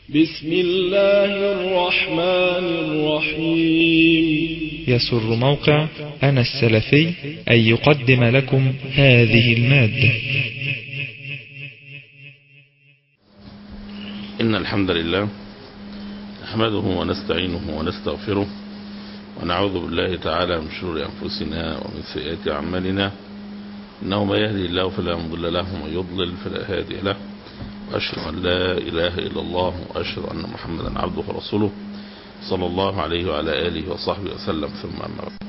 بسم الله الرحمن الرحيم يسر موقع أنا السلفي أن يقدم لكم هذه المادة إن الحمد لله نحمده ونستعينه ونستغفره ونعوذ بالله تعالى من شرور أنفسنا ومن سيئات أعمالنا إنه ما يهدي الله فلا مضل له ومن يضلل فلا هادي له وأشهد أن لا إله إلا الله وأشهد أن محمدا عبده ورسوله صلى الله عليه وعلى آله وصحبه وسلم ثم أما بعد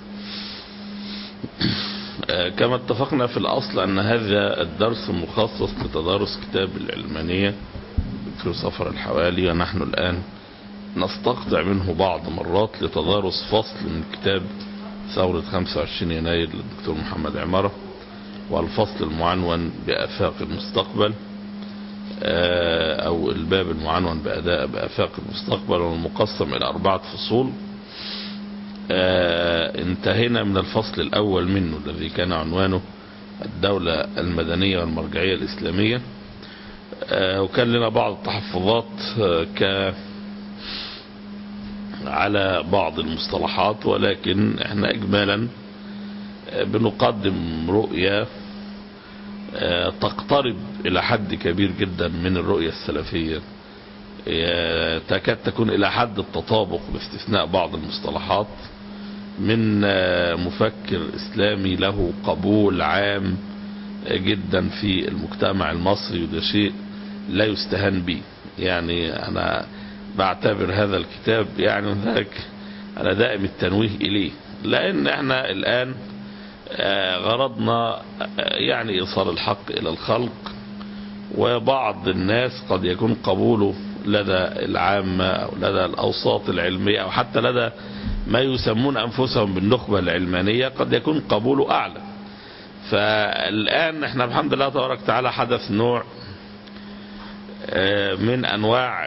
كما اتفقنا في الأصل أن هذا الدرس مخصص لتدارس كتاب العلمانية في سفر الحوالي ونحن الآن نستقطع منه بعض مرات لتدارس فصل من كتاب ثورة 25 يناير للدكتور محمد عمارة والفصل المعنون بأفاق المستقبل أو الباب المعنون بأداء بأفاق المستقبل والمقسم إلى أربعة فصول انتهينا من الفصل الأول منه الذي كان عنوانه الدولة المدنية والمرجعية الإسلامية وكان لنا بعض التحفظات ك على بعض المصطلحات ولكن احنا اجمالا بنقدم رؤية تقترب الى حد كبير جدا من الرؤية السلفية تكاد تكون الى حد التطابق باستثناء بعض المصطلحات من مفكر اسلامي له قبول عام جدا في المجتمع المصري وده شيء لا يستهان به يعني انا بعتبر هذا الكتاب يعني ذلك على دائم التنويه اليه لان احنا الان غرضنا يعني ايصال الحق الى الخلق وبعض الناس قد يكون قبوله لدى العامة او لدى الاوساط العلمية او حتى لدى ما يسمون انفسهم بالنخبة العلمانية قد يكون قبوله اعلى فالان احنا الحمد لله تبارك وتعالى حدث نوع من انواع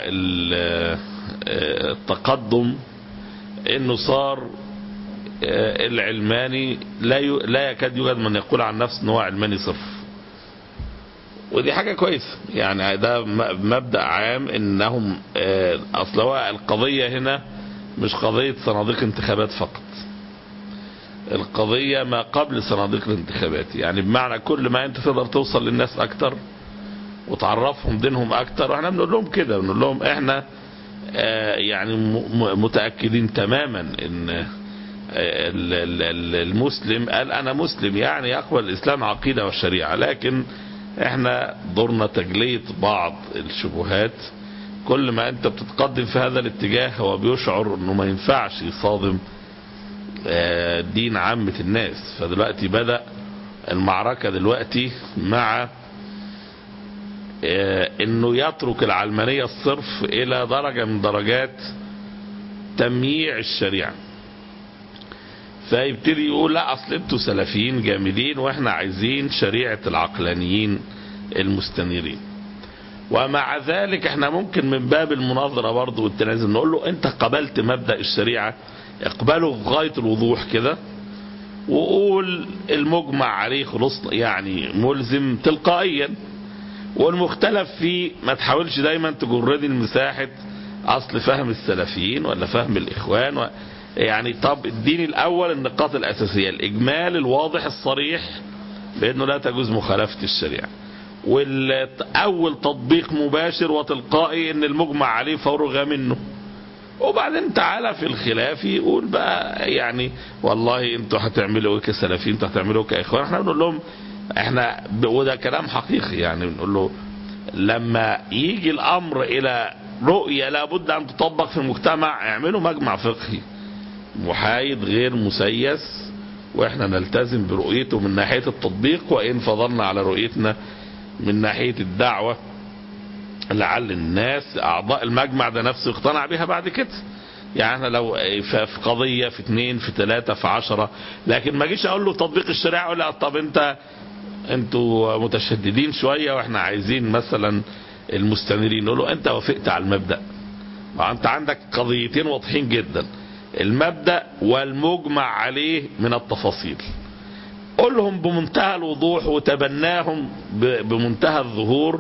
التقدم انه صار العلماني لا لا يكاد يوجد من يقول عن نفسه انه هو علماني صرف ودي حاجة كويسة يعني ده مبدأ عام انهم اصل هو القضية هنا مش قضية صناديق انتخابات فقط القضية ما قبل صناديق الانتخابات يعني بمعنى كل ما انت تقدر توصل للناس اكتر وتعرفهم دينهم اكتر واحنا بنقول لهم كده بنقول لهم احنا يعني متأكدين تماما ان المسلم قال انا مسلم يعني يقبل الاسلام عقيدة والشريعة لكن احنا دورنا تجلية بعض الشبهات كل ما انت بتتقدم في هذا الاتجاه هو بيشعر انه ما ينفعش يصادم دين عامة الناس فدلوقتي بدأ المعركة دلوقتي مع انه يترك العلمانية الصرف الى درجة من درجات تمييع الشريعة فيبتدي يقول لا اصل انتوا سلفيين جامدين واحنا عايزين شريعة العقلانيين المستنيرين ومع ذلك احنا ممكن من باب المناظرة برضه والتنازل نقول له انت قبلت مبدأ الشريعة اقبله في غاية الوضوح كده وقول المجمع عليه خلص يعني ملزم تلقائيا والمختلف فيه ما تحاولش دايما تجردي المساحة اصل فهم السلفيين ولا فهم الاخوان و... يعني طب اديني الاول النقاط الاساسية الاجمال الواضح الصريح بانه لا تجوز مخالفة الشريعة والاول تطبيق مباشر وتلقائي ان المجمع عليه فرغ منه وبعدين تعالى في الخلاف يقول بقى يعني والله انتوا هتعملوا ايه كسلفيين انتوا هتعملوا ايه كاخوان احنا بنقول لهم احنا وده كلام حقيقي يعني بنقول له لما يجي الامر الى رؤية لابد ان تطبق في المجتمع اعملوا مجمع فقهي محايد غير مسيس واحنا نلتزم برؤيته من ناحية التطبيق وان فضلنا على رؤيتنا من ناحية الدعوة لعل الناس اعضاء المجمع ده نفسه يقتنع بها بعد كده يعني احنا لو في قضية في اثنين في ثلاثة في عشرة لكن ما جيش اقول له تطبيق الشريعة اقول له طب انت انتوا متشددين شوية واحنا عايزين مثلا المستنيرين نقول له انت وافقت على المبدأ انت عندك قضيتين واضحين جدا المبدأ والمجمع عليه من التفاصيل قولهم بمنتهى الوضوح وتبناهم بمنتهى الظهور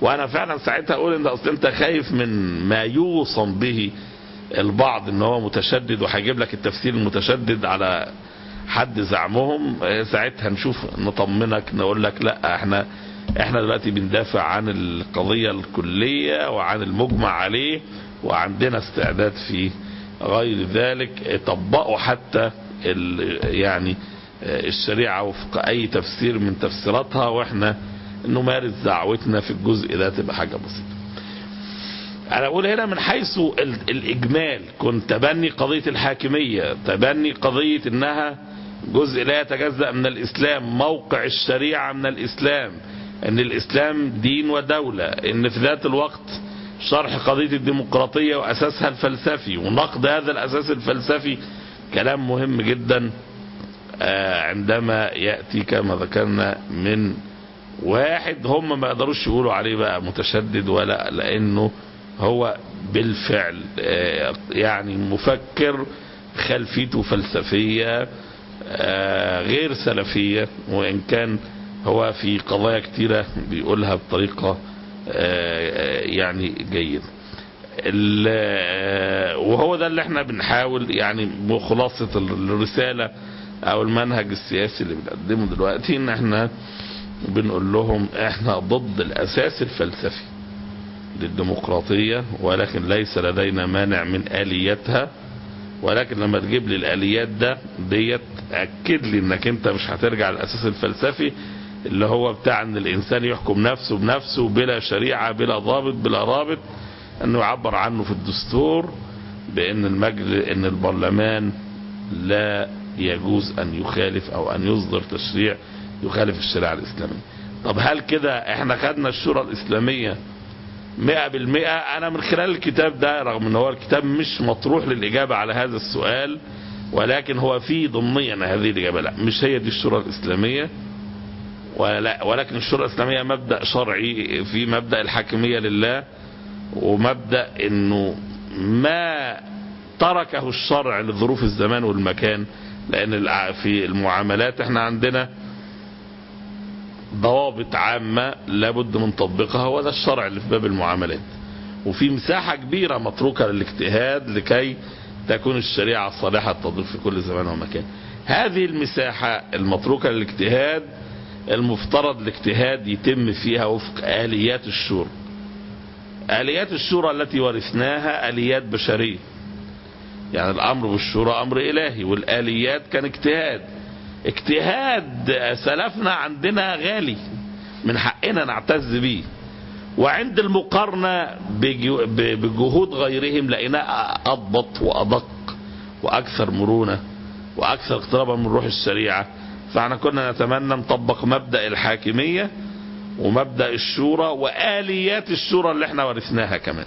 وانا فعلا ساعتها اقول ان اصل انت خايف من ما يوصم به البعض ان هو متشدد وهيجيب لك التفسير المتشدد على حد زعمهم ساعتها نشوف نطمنك نقول لك لا احنا احنا دلوقتي بندافع عن القضية الكلية وعن المجمع عليه وعندنا استعداد في غير ذلك طبقوا حتى يعني الشريعة وفق اي تفسير من تفسيراتها واحنا نمارس دعوتنا في الجزء ده تبقى حاجة بسيطة انا اقول هنا من حيث الاجمال كنت تبني قضية الحاكمية تبني قضية انها جزء لا يتجزأ من الاسلام موقع الشريعة من الاسلام ان الاسلام دين ودولة ان في ذات الوقت شرح قضية الديمقراطية واساسها الفلسفي ونقد هذا الاساس الفلسفي كلام مهم جدا عندما يأتي كما ذكرنا من واحد هم ما يقدروش يقولوا عليه بقى متشدد ولا لانه هو بالفعل يعني مفكر خلفيته فلسفية غير سلفية وإن كان هو في قضايا كتيرة بيقولها بطريقة يعني جيدة وهو ده اللي احنا بنحاول يعني خلاصة الرسالة او المنهج السياسي اللي بنقدمه دلوقتي ان احنا بنقول لهم احنا ضد الاساس الفلسفي للديمقراطية ولكن ليس لدينا مانع من آلياتها ولكن لما تجيب لي الآليات ده ديت أكد لي انك انت مش هترجع للأساس الفلسفي اللي هو بتاع ان الانسان يحكم نفسه بنفسه بلا شريعة بلا ضابط بلا رابط انه يعبر عنه في الدستور بان المجلس ان البرلمان لا يجوز ان يخالف او ان يصدر تشريع يخالف الشريعة الاسلامية طب هل كده احنا خدنا الشورى الاسلامية مئة بالمئة انا من خلال الكتاب ده رغم ان هو الكتاب مش مطروح للاجابة على هذا السؤال ولكن هو فيه ضمنيا هذه الاجابة لا مش هي دي الشورى الاسلامية ولا ولكن الشورى الاسلامية مبدأ شرعي في مبدأ الحاكمية لله ومبدأ انه ما تركه الشرع لظروف الزمان والمكان لان في المعاملات احنا عندنا ضوابط عامة لابد من تطبيقها هو ده الشرع اللي في باب المعاملات وفي مساحة كبيرة متروكة للاجتهاد لكي تكون الشريعة صالحة تضيف في كل زمان ومكان هذه المساحة المتروكة للاجتهاد المفترض الاجتهاد يتم فيها وفق آليات الشورى آليات الشورى التي ورثناها آليات بشرية يعني الأمر بالشورى أمر إلهي والآليات كان اجتهاد اجتهاد سلفنا عندنا غالي من حقنا نعتز به وعند المقارنة بجهود غيرهم لقيناه أضبط وأدق وأكثر مرونة وأكثر اقترابا من روح الشريعة فاحنا كنا نتمنى نطبق مبدأ الحاكمية ومبدأ الشورى وآليات الشورى اللي احنا ورثناها كمان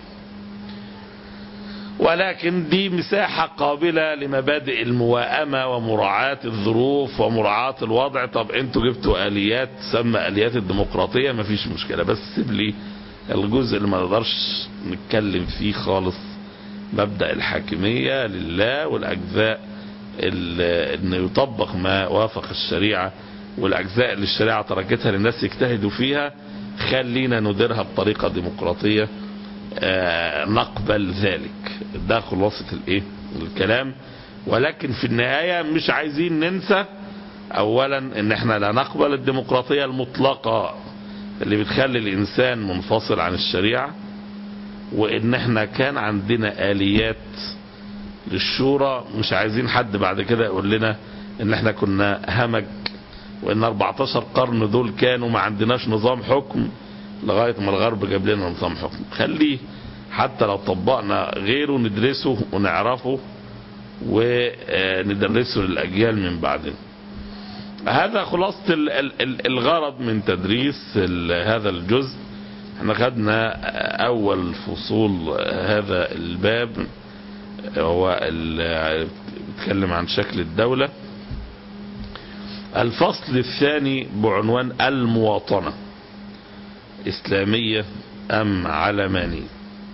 ولكن دي مساحة قابلة لمبادئ المواءمة ومراعاة الظروف ومراعاة الوضع طب انتوا جبتوا آليات سمى آليات الديمقراطية مفيش مشكلة بس سيب لي الجزء اللي ما نقدرش نتكلم فيه خالص مبدأ الحاكمية لله والأجزاء ان يطبق ما وافق الشريعة والأجزاء اللي الشريعة تركتها للناس يجتهدوا فيها خلينا نديرها بطريقة ديمقراطية آه نقبل ذلك ده خلاصة الايه الكلام ولكن في النهاية مش عايزين ننسى اولا ان احنا لا نقبل الديمقراطية المطلقة اللي بتخلي الانسان منفصل عن الشريعة وان احنا كان عندنا اليات للشورى مش عايزين حد بعد كده يقول لنا ان احنا كنا همج وان 14 قرن دول كانوا ما عندناش نظام حكم لغاية ما الغرب جاب لنا نظام حكم خليه حتى لو طبقنا غيره ندرسه ونعرفه وندرسه للأجيال من بعدنا هذا خلاصة الغرض من تدريس هذا الجزء احنا خدنا اول فصول هذا الباب هو بيتكلم عن شكل الدولة الفصل الثاني بعنوان المواطنة إسلامية أم علمانية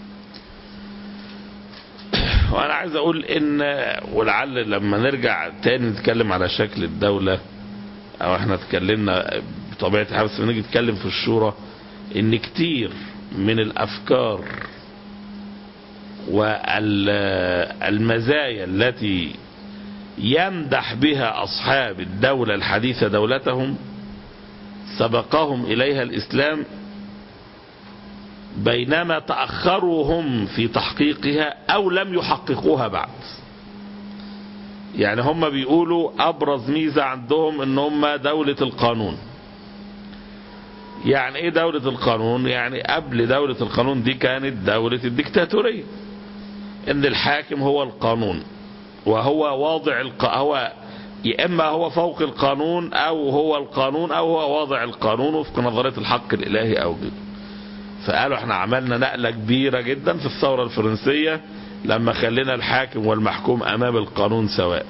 وأنا عايز أقول إن ولعل لما نرجع تاني نتكلم على شكل الدولة أو إحنا اتكلمنا بطبيعة الحال بس نيجي نتكلم في الشورى إن كتير من الأفكار والمزايا التي يمدح بها أصحاب الدولة الحديثة دولتهم سبقهم إليها الإسلام بينما تأخروا هم في تحقيقها أو لم يحققوها بعد يعني هم بيقولوا أبرز ميزة عندهم إن هم دولة القانون يعني إيه دولة القانون يعني قبل دولة القانون دي كانت دولة الدكتاتورية إن الحاكم هو القانون وهو واضع الق... هو يا إما هو فوق القانون أو هو القانون أو هو واضع القانون وفق نظرية الحق الإلهي أو غيره فقالوا احنا عملنا نقلة كبيرة جدا في الثورة الفرنسية لما خلينا الحاكم والمحكوم امام القانون سواء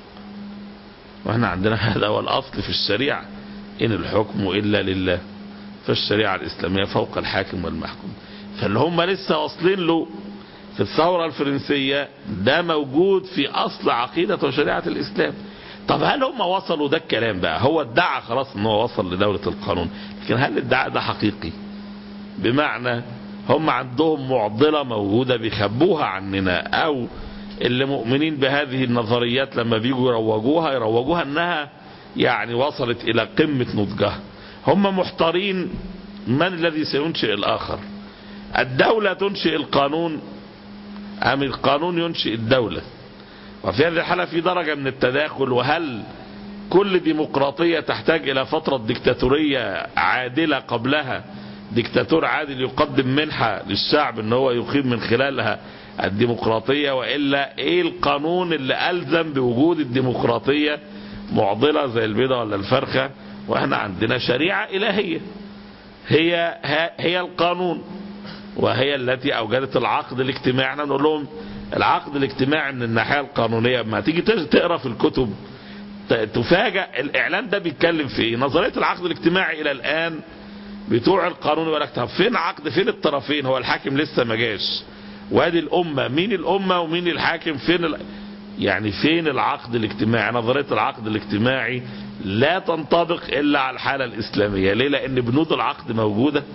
واحنا عندنا هذا هو الاصل في الشريعة ان الحكم الا لله فالشريعة الاسلامية فوق الحاكم والمحكوم فاللي هم لسه واصلين له في الثورة الفرنسية ده موجود في اصل عقيدة وشريعة الاسلام طب هل هم وصلوا ده الكلام بقى هو ادعى خلاص ان هو وصل لدولة القانون لكن هل الادعاء ده حقيقي بمعنى هم عندهم معضلة موجودة بيخبوها عننا او اللي مؤمنين بهذه النظريات لما بيجوا يروجوها يروجوها انها يعني وصلت الى قمة نضجها هم محتارين من الذي سينشئ الاخر الدولة تنشئ القانون ام القانون ينشئ الدولة وفي هذه الحالة في درجة من التداخل وهل كل ديمقراطية تحتاج الى فترة ديكتاتورية عادلة قبلها ديكتاتور عادل يقدم منحة للشعب ان هو يقيم من خلالها الديمقراطية وإلا ايه القانون اللي ألزم بوجود الديمقراطية معضلة زي البيضة ولا الفرخة واحنا عندنا شريعة إلهية هي هي القانون وهي التي أوجدت العقد الاجتماعي احنا نقول لهم العقد الاجتماعي من الناحية القانونية ما تيجي تقرأ في الكتب تفاجأ الإعلان ده بيتكلم في ايه نظرية العقد الاجتماعي إلى الآن بتوع القانون يقول لك طب فين عقد فين الطرفين هو الحاكم لسه ما جاش وادي الامه مين الامه ومين الحاكم فين ال... يعني فين العقد الاجتماعي نظريه العقد الاجتماعي لا تنطبق الا على الحاله الاسلاميه ليه لان بنود العقد موجوده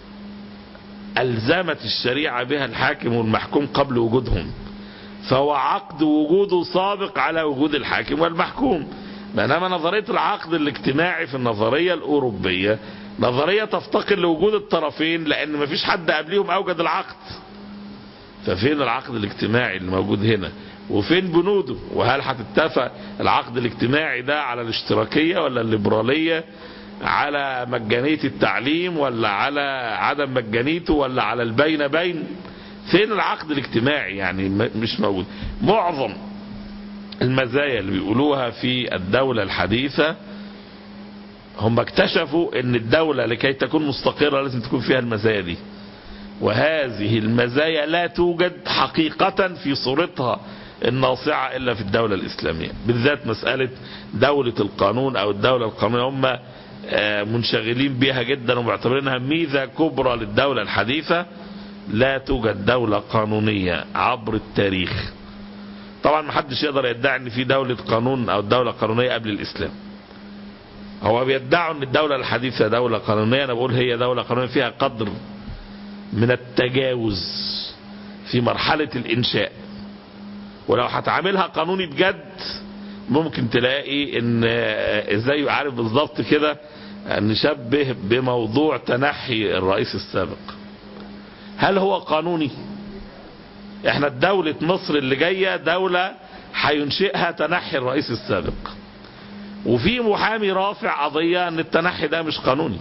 الزمت الشريعه بها الحاكم والمحكوم قبل وجودهم فهو عقد وجوده سابق على وجود الحاكم والمحكوم بينما نظريه العقد الاجتماعي في النظريه الاوروبيه نظرية تفتقر لوجود الطرفين لان مفيش حد قبليهم اوجد العقد ففين العقد الاجتماعي اللي موجود هنا وفين بنوده وهل هتتفق العقد الاجتماعي ده على الاشتراكية ولا الليبرالية على مجانية التعليم ولا على عدم مجانيته ولا على البين بين فين العقد الاجتماعي يعني مش موجود معظم المزايا اللي بيقولوها في الدولة الحديثة هم اكتشفوا ان الدولة لكي تكون مستقرة لازم تكون فيها المزايا دي وهذه المزايا لا توجد حقيقة في صورتها الناصعة الا في الدولة الاسلامية بالذات مسألة دولة القانون او الدولة القانونية هم منشغلين بها جدا ومعتبرينها ميزة كبرى للدولة الحديثة لا توجد دولة قانونية عبر التاريخ طبعا محدش يقدر يدعي ان في دولة قانون او دولة قانونية قبل الاسلام هو بيدعوا ان الدولة الحديثة دولة قانونية انا بقول هي دولة قانونية فيها قدر من التجاوز في مرحلة الانشاء ولو هتعاملها قانوني بجد ممكن تلاقي ان ازاي عارف بالظبط كده نشبه بموضوع تنحي الرئيس السابق هل هو قانوني احنا الدولة مصر اللي جاية دولة هينشئها تنحي الرئيس السابق وفي محامي رافع قضية ان التنحي ده مش قانوني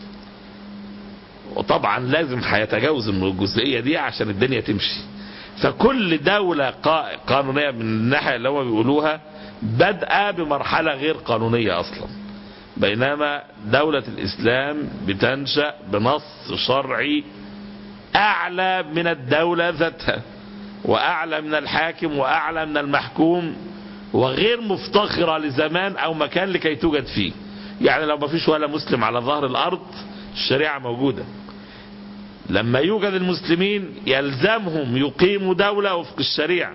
وطبعا لازم هيتجاوز من الجزئية دي عشان الدنيا تمشي فكل دولة قانونية من الناحية اللي هم بيقولوها بدأ بمرحلة غير قانونية اصلا بينما دولة الاسلام بتنشأ بنص شرعي اعلى من الدولة ذاتها واعلى من الحاكم واعلى من المحكوم وغير مفتخرة لزمان او مكان لكي توجد فيه يعني لو ما فيش ولا مسلم على ظهر الارض الشريعة موجودة لما يوجد المسلمين يلزمهم يقيموا دولة وفق الشريعة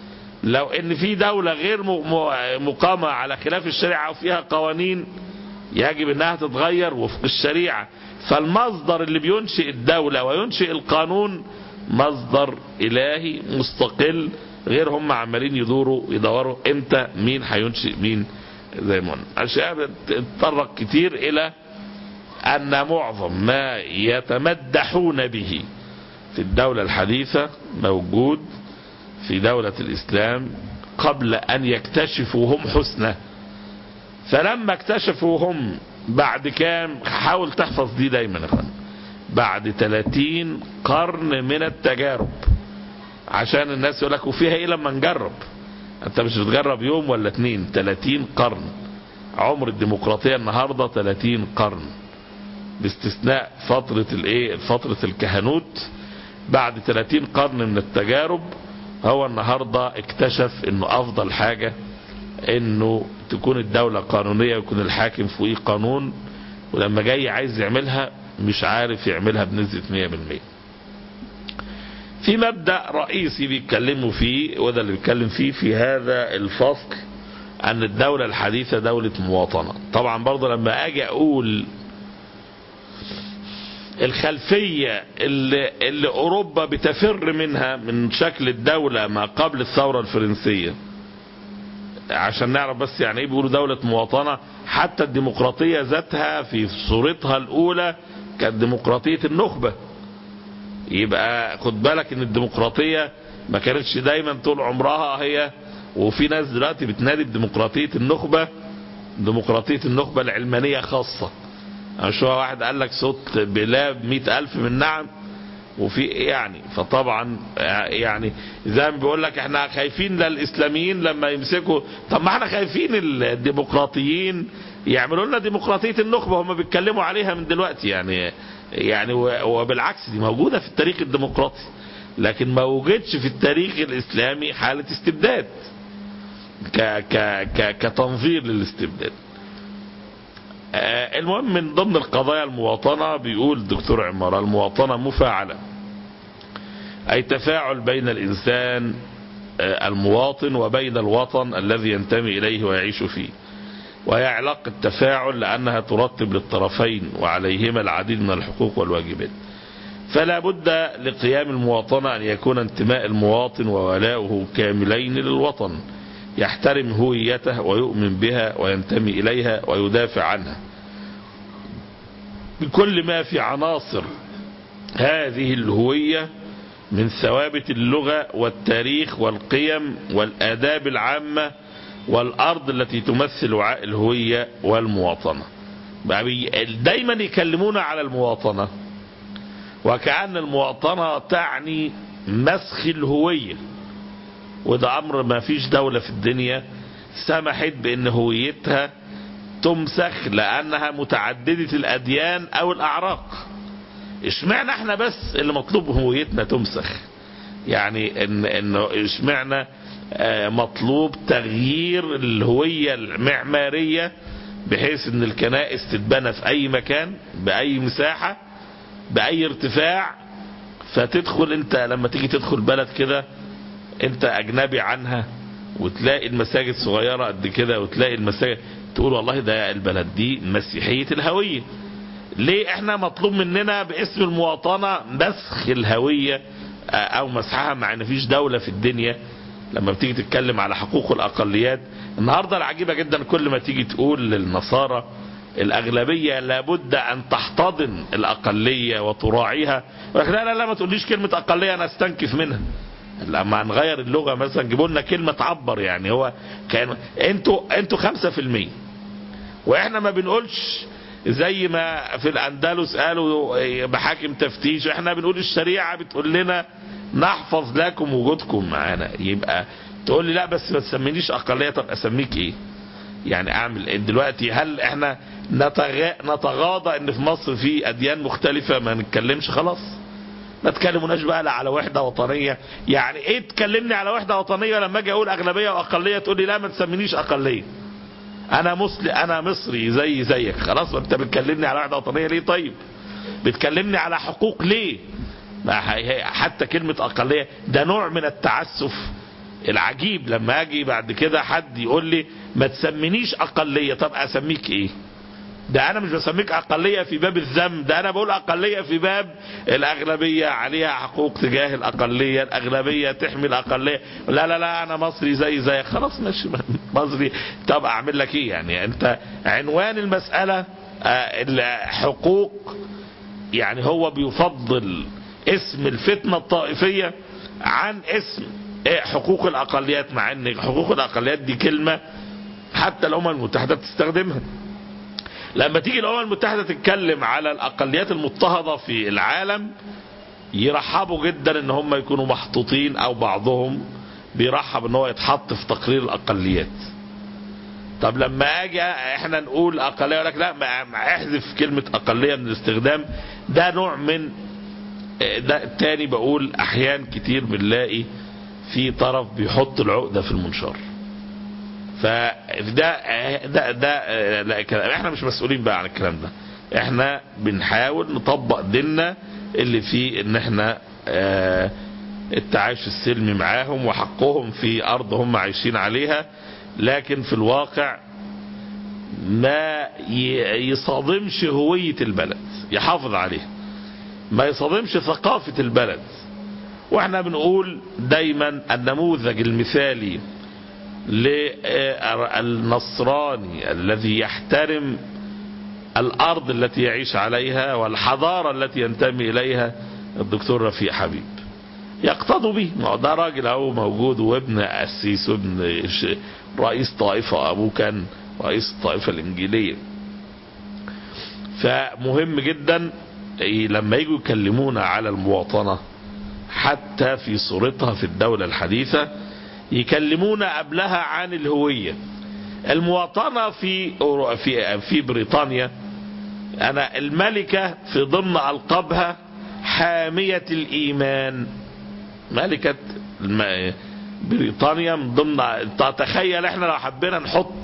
لو ان في دولة غير مقامة على خلاف الشريعة او فيها قوانين يجب انها تتغير وفق الشريعة فالمصدر اللي بينشئ الدولة وينشئ القانون مصدر الهي مستقل غير هم عمالين يدوروا يدوروا امتى مين هينشئ مين زي ما قلنا عشان تتطرق كتير الى ان معظم ما يتمدحون به في الدولة الحديثة موجود في دولة الاسلام قبل ان يكتشفوا هم حسنه فلما اكتشفوا هم بعد كام حاول تحفظ دي دايما يا اخوان بعد 30 قرن من التجارب عشان الناس يقول لك وفيها ايه لما نجرب انت مش بتجرب يوم ولا اتنين 30 قرن عمر الديمقراطية النهاردة 30 قرن باستثناء فترة الايه فترة الكهنوت بعد 30 قرن من التجارب هو النهاردة اكتشف انه افضل حاجة انه تكون الدولة قانونية ويكون الحاكم فوقيه قانون ولما جاي عايز يعملها مش عارف يعملها بنسبة 100% في مبدأ رئيسي بيتكلموا فيه وده اللي بيتكلم فيه في هذا الفصل ان الدولة الحديثة دولة مواطنة طبعا برضه لما اجي اقول الخلفية اللي, اللي اوروبا بتفر منها من شكل الدولة ما قبل الثورة الفرنسية عشان نعرف بس يعني ايه بيقولوا دولة مواطنة حتى الديمقراطية ذاتها في صورتها الاولى كانت ديمقراطية النخبة يبقى خد بالك ان الديمقراطية ما كانتش دايما طول عمرها هي وفي ناس دلوقتي بتنادي بديمقراطية النخبة ديمقراطية النخبة العلمانية خاصة شو واحد قال لك صوت بلا مئة ألف من نعم وفي يعني فطبعا يعني زي ما بيقول لك احنا خايفين للاسلاميين لما يمسكوا طب ما احنا خايفين الديمقراطيين يعملوا لنا ديمقراطيه النخبه هم بيتكلموا عليها من دلوقتي يعني يعني وبالعكس دي موجوده في التاريخ الديمقراطي لكن ما وجدش في التاريخ الاسلامي حاله استبداد ك ك ك كتنظير للاستبداد المهم من ضمن القضايا المواطنة بيقول الدكتور عمار المواطنة مفاعلة أي تفاعل بين الإنسان المواطن وبين الوطن الذي ينتمي إليه ويعيش فيه وهي علاقة تفاعل لأنها ترتب للطرفين وعليهما العديد من الحقوق والواجبات فلا بد لقيام المواطنة أن يكون انتماء المواطن وولاؤه كاملين للوطن يحترم هويته ويؤمن بها وينتمي إليها ويدافع عنها بكل ما في عناصر هذه الهوية من ثوابت اللغة والتاريخ والقيم والآداب العامة والأرض التي تمثل وعاء الهوية والمواطنة دايما يكلمون على المواطنة وكأن المواطنة تعني مسخ الهوية وده أمر ما فيش دولة في الدنيا سمحت بأن هويتها تمسخ لأنها متعددة الأديان أو الأعراق اشمعنا احنا بس اللي مطلوب هويتنا تمسخ يعني ان انه اشمعنا اه مطلوب تغيير الهوية المعمارية بحيث ان الكنائس تتبنى في اي مكان باي مساحة باي ارتفاع فتدخل انت لما تيجي تدخل بلد كده انت اجنبي عنها وتلاقي المساجد صغيرة قد كده وتلاقي المساجد تقول والله ده البلد دي مسيحية الهوية ليه احنا مطلوب مننا باسم المواطنة مسخ الهوية او مسحها مع ان فيش دولة في الدنيا لما بتيجي تتكلم على حقوق الاقليات النهاردة العجيبة جدا كل ما تيجي تقول للنصارى الاغلبية لابد ان تحتضن الاقلية وتراعيها لا لا لا ما تقوليش كلمة اقلية انا استنكف منها لما نغير اللغة مثلا جيبوا لنا كلمة تعبر يعني هو كان انتوا انتوا خمسة في المية واحنا ما بنقولش زي ما في الاندلس قالوا بحاكم تفتيش احنا بنقول الشريعة بتقول لنا نحفظ لكم وجودكم معانا يبقى تقول لي لا بس ما تسمينيش اقلية طب اسميك ايه يعني اعمل ايه دلوقتي هل احنا نتغاضى ان في مصر في اديان مختلفة ما نتكلمش خلاص ما تكلموناش بقى لا على وحدة وطنية يعني ايه تكلمني على وحدة وطنية لما اجي اقول اغلبية واقلية تقول لي لا ما تسمينيش اقلية انا مسلم انا مصري زي زيك خلاص انت بتكلمني على وحدة وطنية ليه طيب بتكلمني على حقوق ليه حتى كلمة اقلية ده نوع من التعسف العجيب لما اجي بعد كده حد يقول لي ما تسمينيش اقلية طب اسميك ايه ده انا مش بسميك اقلية في باب الذم ده انا بقول اقلية في باب الاغلبية عليها حقوق تجاه الاقلية الاغلبية تحمي الاقلية لا لا لا انا مصري زي زي خلاص ماشي مصري طب اعمل لك ايه يعني انت عنوان المسألة حقوق يعني هو بيفضل اسم الفتنة الطائفية عن اسم حقوق الاقليات مع ان حقوق الاقليات دي كلمة حتى الامم المتحدة بتستخدمها لما تيجي الامم المتحدة تتكلم على الاقليات المضطهدة في العالم يرحبوا جدا ان هم يكونوا محطوطين او بعضهم بيرحب ان هو يتحط في تقرير الاقليات طب لما اجي احنا نقول اقلية يقول لك لا ما احذف كلمة اقلية من الاستخدام ده نوع من ده تاني بقول احيان كتير بنلاقي في طرف بيحط العقدة في المنشار فده ده ده لا كلام احنا مش مسؤولين بقى عن الكلام ده احنا بنحاول نطبق ديننا اللي فيه ان احنا اه التعايش السلمي معاهم وحقهم في ارض هم عايشين عليها لكن في الواقع ما يصادمش هوية البلد يحافظ عليها ما يصادمش ثقافة البلد واحنا بنقول دايما النموذج المثالي للنصراني الذي يحترم الارض التي يعيش عليها والحضارة التي ينتمي اليها الدكتور رفيق حبيب يقتضوا به ما ده راجل اهو موجود وابن قسيس وابن رئيس طائفة ابوه كان رئيس الطائفة الانجيلية فمهم جدا لما يجوا يكلمونا على المواطنة حتى في صورتها في الدولة الحديثة يكلمونا قبلها عن الهوية المواطنة في في في بريطانيا انا الملكة في ضمن القابها حامية الايمان ملكة بريطانيا من ضمن تخيل احنا لو حبينا نحط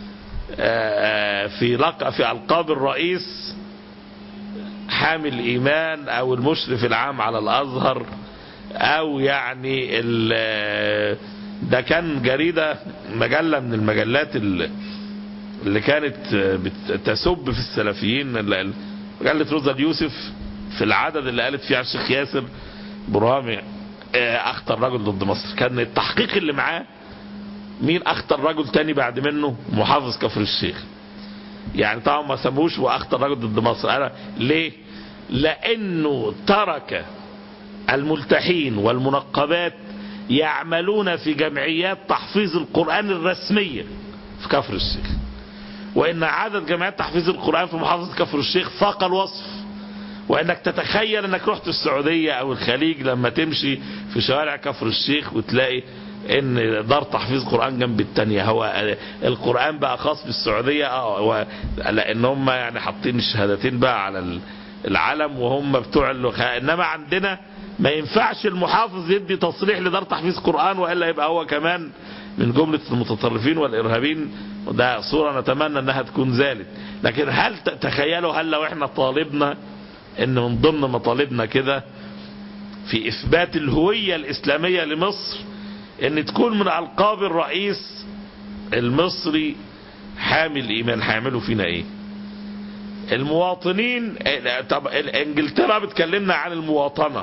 في لقب في القاب الرئيس حامي الايمان او المشرف العام على الازهر او يعني ده كان جريدة مجلة من المجلات اللي كانت تسب في السلفيين مجلة روزا اليوسف في العدد اللي قالت فيه على الشيخ ياسر برهامي اخطر رجل ضد مصر كان التحقيق اللي معاه مين اخطر رجل تاني بعد منه محافظ كفر الشيخ يعني طبعا ما سموش واخطر رجل ضد مصر انا ليه لانه ترك الملتحين والمنقبات يعملون في جمعيات تحفيظ القرآن الرسمية في كفر الشيخ وان عدد جمعيات تحفيظ القرآن في محافظة كفر الشيخ فاق الوصف وانك تتخيل انك رحت السعودية او الخليج لما تمشي في شوارع كفر الشيخ وتلاقي ان دار تحفيظ قرآن جنب التانية هو القرآن بقى خاص بالسعودية اه لان هم يعني حاطين الشهادتين بقى على العلم وهم بتوع انما عندنا ما ينفعش المحافظ يدي تصريح لدار تحفيظ قرآن وإلا يبقى هو كمان من جملة المتطرفين والإرهابين وده صورة نتمنى أنها تكون زالت لكن هل تخيلوا هل لو احنا طالبنا ان من ضمن مطالبنا كده في إثبات الهوية الإسلامية لمصر ان تكون من ألقاب الرئيس المصري حامل الإيمان هيعملوا فينا ايه المواطنين طب انجلترا بتكلمنا عن المواطنة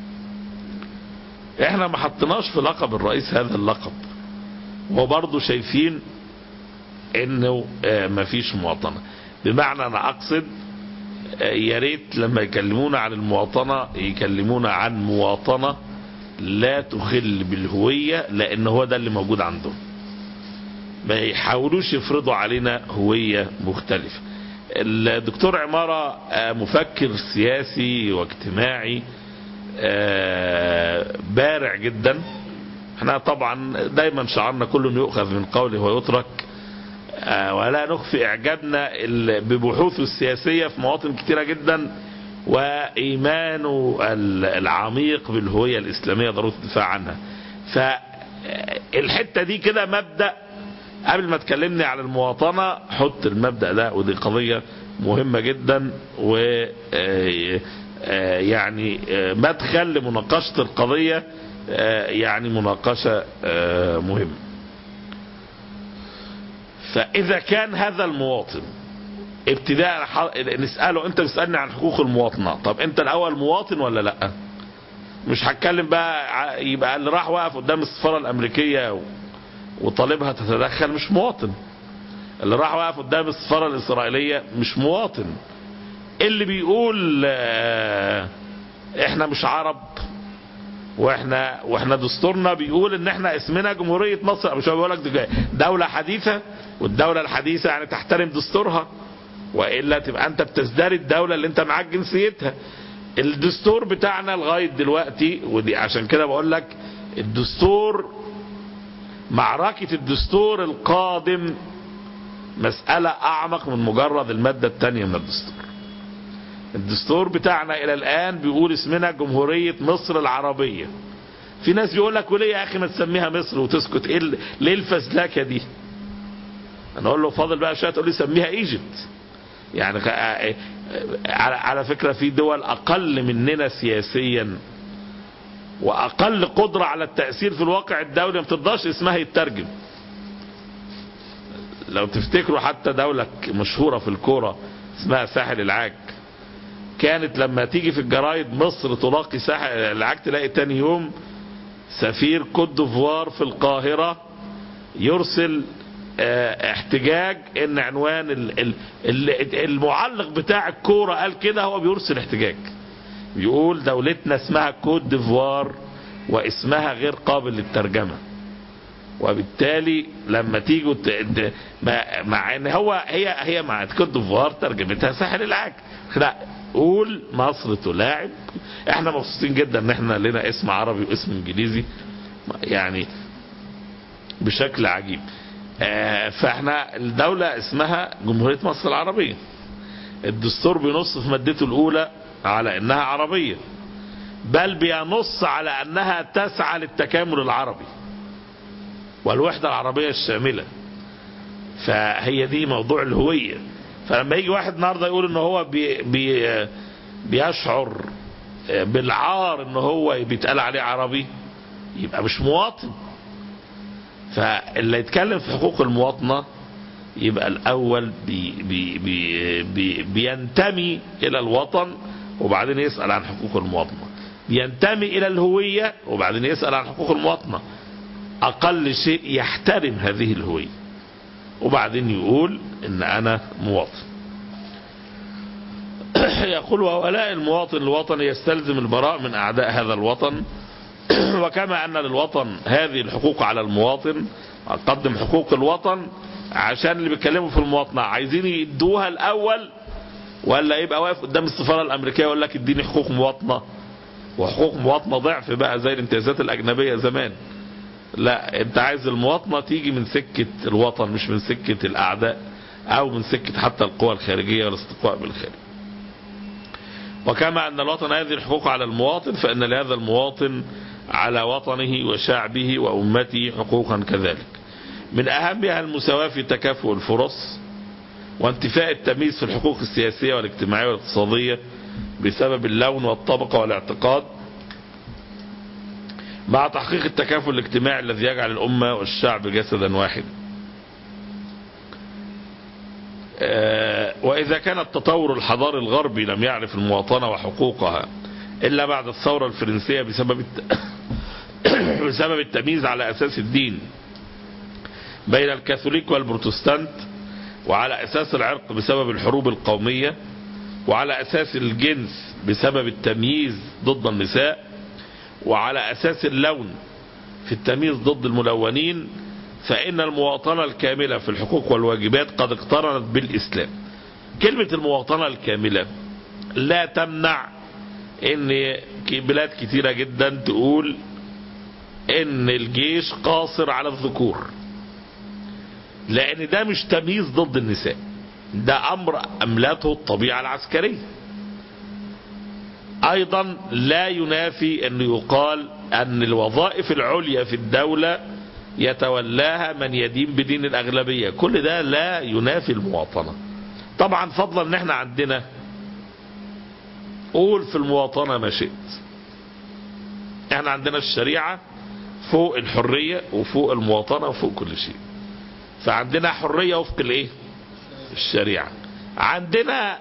احنا ما حطيناش في لقب الرئيس هذا اللقب وبرضه شايفين انه ما فيش مواطنة بمعنى انا اقصد يا ريت لما يكلمونا عن المواطنة يكلمونا عن مواطنة لا تخل بالهوية لان هو ده اللي موجود عندهم ما يحاولوش يفرضوا علينا هوية مختلفة الدكتور عمارة مفكر سياسي واجتماعي بارع جدا احنا طبعا دايما شعارنا كل يؤخذ من قوله ويترك ولا نخفي اعجابنا ببحوثه السياسية في مواطن كتيرة جدا وايمانه العميق بالهوية الاسلامية ضرورة الدفاع عنها فالحتة دي كده مبدأ قبل ما تكلمني عن المواطنة حط المبدأ ده ودي قضية مهمة جدا و يعني مدخل لمناقشة القضية يعني مناقشة مهمة فإذا كان هذا المواطن ابتداء ح- نسأله انت بتسألني عن حقوق المواطنة طب انت الاول مواطن ولا لا مش هتكلم بقى ع- يبقى اللي راح واقف قدام السفارة الامريكية و- وطالبها تتدخل مش مواطن اللي راح واقف قدام السفارة الاسرائيلية مش مواطن اللي بيقول آه، احنا مش عرب واحنا واحنا دستورنا بيقول ان احنا اسمنا جمهورية مصر مش هو بيقول لك دي دولة حديثة والدولة الحديثة يعني تحترم دستورها والا تبقى انت بتزدري الدولة اللي انت معاك جنسيتها الدستور بتاعنا لغاية دلوقتي ودي عشان كده بقول لك الدستور معركة الدستور القادم مسألة اعمق من مجرد المادة الثانية من الدستور الدستور بتاعنا الى الان بيقول اسمنا جمهورية مصر العربية في ناس بيقول لك وليه يا اخي ما تسميها مصر وتسكت ايه ال- ليه الفزلكه دي انا اقول له فاضل بقى شويه تقول لي سميها ايجيبت يعني خ- آه، على على فكره في دول اقل مننا سياسيا واقل قدره على التاثير في الواقع الدولي ما بترضاش اسمها يترجم لو تفتكروا حتى دولة مشهورة في الكورة اسمها ساحل العاج كانت لما تيجي في الجرايد مصر تلاقي ساحل العاج تلاقي تاني يوم سفير كوت ديفوار في القاهرة يرسل اه احتجاج ان عنوان ال ال ال المعلق بتاع الكورة قال كده هو بيرسل احتجاج بيقول دولتنا اسمها كوت ديفوار واسمها غير قابل للترجمة وبالتالي لما تيجوا ت... ت... مع... مع ان هو هي هي مع كوت ديفوار ترجمتها ساحل العاج لا قول مصر تلاعب احنا مبسوطين جدا ان احنا لنا اسم عربي واسم انجليزي يعني بشكل عجيب آه فاحنا الدولة اسمها جمهورية مصر العربية الدستور بينص في مادته الاولى على انها عربية بل بينص على انها تسعى للتكامل العربي والوحدة العربية الشاملة فهي دي موضوع الهوية فلما يجي واحد النهاردة يقول ان هو بي بي بيشعر بالعار ان هو بيتقال عليه عربي يبقى مش مواطن فاللي يتكلم في حقوق المواطنة يبقى الاول بي بي بي بي بينتمي الى الوطن وبعدين يسأل عن حقوق المواطنة بينتمي الى الهوية وبعدين يسأل عن حقوق المواطنة اقل شيء يحترم هذه الهوية وبعدين يقول ان انا مواطن يقول وولاء المواطن الوطني يستلزم البراء من اعداء هذا الوطن وكما ان للوطن هذه الحقوق على المواطن قدم حقوق الوطن عشان اللي بيتكلموا في المواطنة عايزين يدوها الاول ولا يبقى واقف قدام السفارة الامريكية يقول لك اديني حقوق مواطنة وحقوق مواطنة ضعف بقى زي الامتيازات الاجنبية زمان لا انت عايز المواطنة تيجي من سكة الوطن مش من سكة الاعداء او من سكة حتى القوى الخارجية والاستقواء بالخارج وكما ان الوطن هذه الحقوق على المواطن فان لهذا المواطن على وطنه وشعبه وامته حقوقا كذلك من اهمها المساواة في تكافؤ الفرص وانتفاء التمييز في الحقوق السياسية والاجتماعية والاقتصادية بسبب اللون والطبقة والاعتقاد مع تحقيق التكافل الاجتماعي الذي يجعل الأمة والشعب جسدا واحدا وإذا كان التطور الحضاري الغربي لم يعرف المواطنة وحقوقها إلا بعد الثورة الفرنسية بسبب بسبب التمييز على أساس الدين بين الكاثوليك والبروتستانت وعلى أساس العرق بسبب الحروب القومية وعلى أساس الجنس بسبب التمييز ضد النساء وعلى أساس اللون في التمييز ضد الملونين فإن المواطنة الكاملة في الحقوق والواجبات قد اقترنت بالإسلام كلمة المواطنة الكاملة لا تمنع ان بلاد كتيرة جدا تقول ان الجيش قاصر على الذكور لان ده مش تمييز ضد النساء ده امر املته الطبيعة العسكرية ايضا لا ينافي ان يقال ان الوظائف العليا في الدولة يتولاها من يدين بدين الاغلبية كل ده لا ينافي المواطنة طبعا فضلا ان احنا عندنا قول في المواطنة ما شئت احنا عندنا الشريعة فوق الحرية وفوق المواطنة وفوق كل شيء فعندنا حرية وفق الايه الشريعة عندنا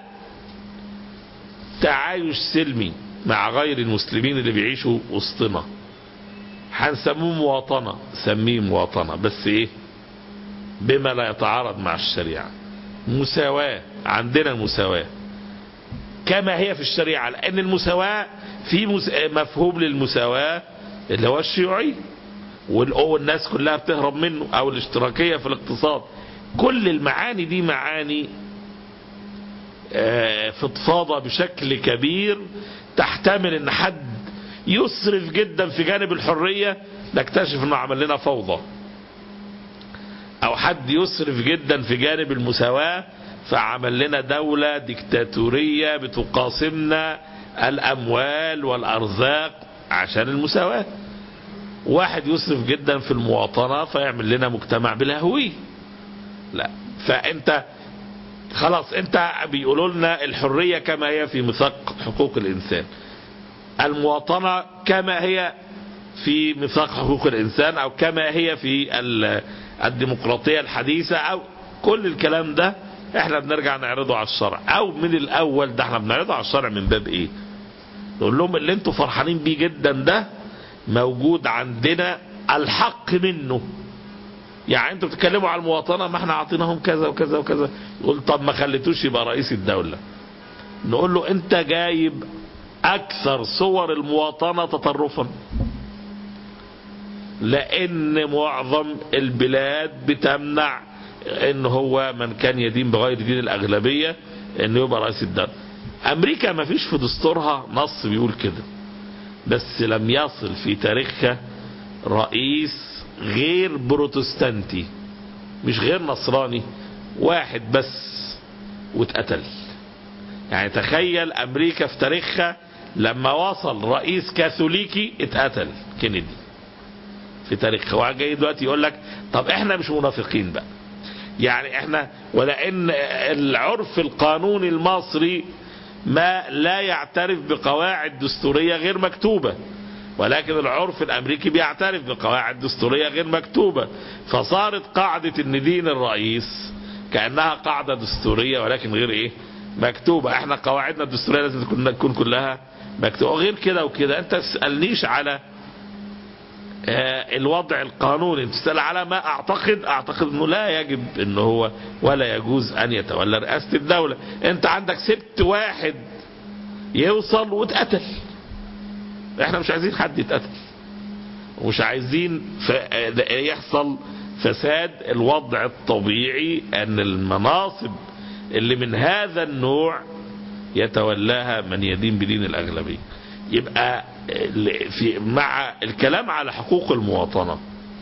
تعايش سلمي مع غير المسلمين اللي بيعيشوا وسطنا هنسموه مواطنة سميه مواطنة بس ايه بما لا يتعارض مع الشريعة مساواة عندنا مساواة كما هي في الشريعة لأن المساواة في مس... مفهوم للمساواة اللي هو الشيوعي والناس كلها بتهرب منه أو الاشتراكية في الاقتصاد كل المعاني دي معاني فضفاضة بشكل كبير تحتمل ان حد يسرف جدا في جانب الحرية نكتشف انه عمل لنا فوضى او حد يسرف جدا في جانب المساواة فعمل لنا دولة ديكتاتورية بتقاسمنا الاموال والارزاق عشان المساواة واحد يسرف جدا في المواطنة فيعمل لنا مجتمع بلا هوية لا فانت خلاص انت بيقولوا لنا الحرية كما هي في ميثاق حقوق الانسان المواطنة كما هي في ميثاق حقوق الانسان او كما هي في الديمقراطية الحديثة او كل الكلام ده احنا بنرجع نعرضه على الشرع او من الاول ده احنا بنعرضه على الشرع من باب ايه نقول لهم اللي انتوا فرحانين بيه جدا ده موجود عندنا الحق منه يعني انتوا بتتكلموا على المواطنة ما احنا عاطيناهم كذا وكذا وكذا يقول طب ما خليتوش يبقى رئيس الدولة نقول له انت جايب اكثر صور المواطنة تطرفا لان معظم البلاد بتمنع ان هو من كان يدين بغير دين الاغلبية انه يبقى رئيس الدولة امريكا ما فيش في دستورها نص بيقول كده بس لم يصل في تاريخها رئيس غير بروتستانتي مش غير نصراني واحد بس واتقتل يعني تخيل امريكا في تاريخها لما وصل رئيس كاثوليكي اتقتل كينيدي في تاريخها واحد جاي دلوقتي يقول لك طب احنا مش منافقين بقى يعني احنا ولان العرف القانوني المصري ما لا يعترف بقواعد دستورية غير مكتوبة ولكن العرف الامريكي بيعترف بقواعد دستورية غير مكتوبة فصارت قاعدة ان دين الرئيس كأنها قاعدة دستورية ولكن غير ايه مكتوبة احنا قواعدنا الدستورية لازم تكون, تكون كلها مكتوبة غير كده وكده انت تسألنيش على اه الوضع القانوني انت تسأل على ما اعتقد اعتقد انه لا يجب انه هو ولا يجوز ان يتولى رئاسة الدولة انت عندك سبت واحد يوصل واتقتل احنا مش عايزين حد يتقتل ومش عايزين يحصل فساد الوضع الطبيعي ان المناصب اللي من هذا النوع يتولاها من يدين بدين الاغلبيه يبقى في مع الكلام على حقوق المواطنه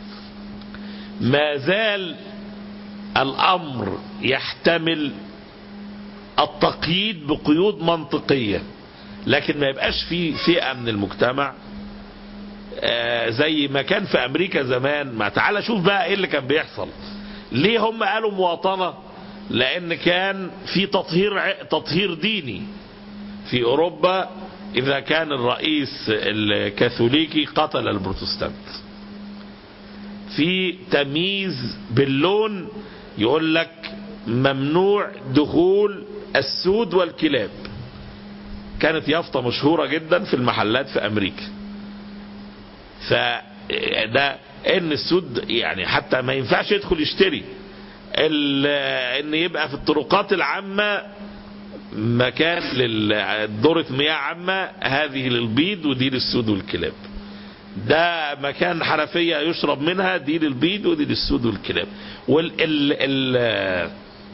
ما زال الامر يحتمل التقييد بقيود منطقيه لكن ما يبقاش في فئة من المجتمع آه زي ما كان في امريكا زمان ما تعالى شوف بقى ايه اللي كان بيحصل ليه هم قالوا مواطنة لان كان في تطهير تطهير ديني في اوروبا اذا كان الرئيس الكاثوليكي قتل البروتستانت في تمييز باللون يقول لك ممنوع دخول السود والكلاب كانت يافطة مشهورة جدا في المحلات في امريكا فده ان السود يعني حتى ما ينفعش يدخل يشتري ان يبقى في الطرقات العامة مكان لدورة مياه عامة هذه للبيض ودي للسود والكلاب ده مكان حنفية يشرب منها دي للبيض ودي للسود والكلاب وال ال ال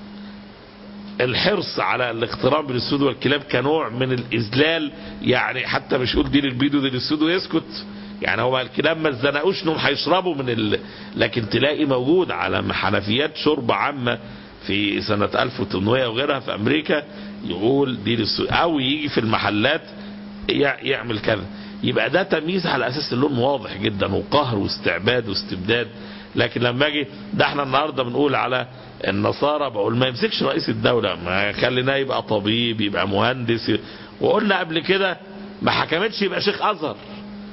الحرص على الاقتران بالسود والكلاب كنوع من الإذلال يعني حتى مش يقول دي للبيض ودي للسود ويسكت يعني هو الكلاب ما اتزنقوش انهم هيشربوا من ال... لكن تلاقي موجود على حنفيات شرب عامة في سنة 1800 وغيرها في امريكا يقول دي للسود او يجي في المحلات يعمل كذا يبقى ده تمييز على اساس اللون واضح جدا وقهر واستعباد واستبداد لكن لما اجي ده احنا النهارده بنقول على النصارى بقول ما يمسكش رئيس الدولة ما خليناه يبقى طبيب يبقى مهندس وقلنا قبل كده ما حكمتش يبقى شيخ ازهر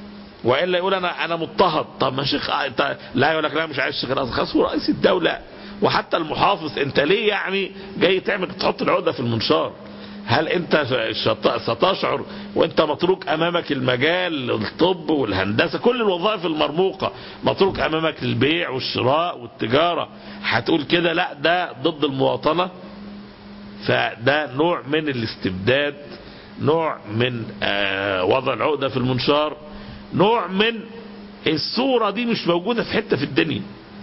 والا يقول انا انا مضطهد طب ما شيخ لا يقول لك لا مش عايز شيخ الازهر خلاص هو رئيس الدولة وحتى المحافظ انت ليه يعني جاي تعمل تحط العقده في المنشار هل انت ستشعر وانت متروك امامك المجال الطب والهندسة كل الوظائف المرموقة متروك امامك البيع والشراء والتجارة هتقول كده لا ده ضد المواطنة فده نوع من الاستبداد نوع من آه وضع العقدة في المنشار نوع من الصورة دي مش موجودة في حتة في الدنيا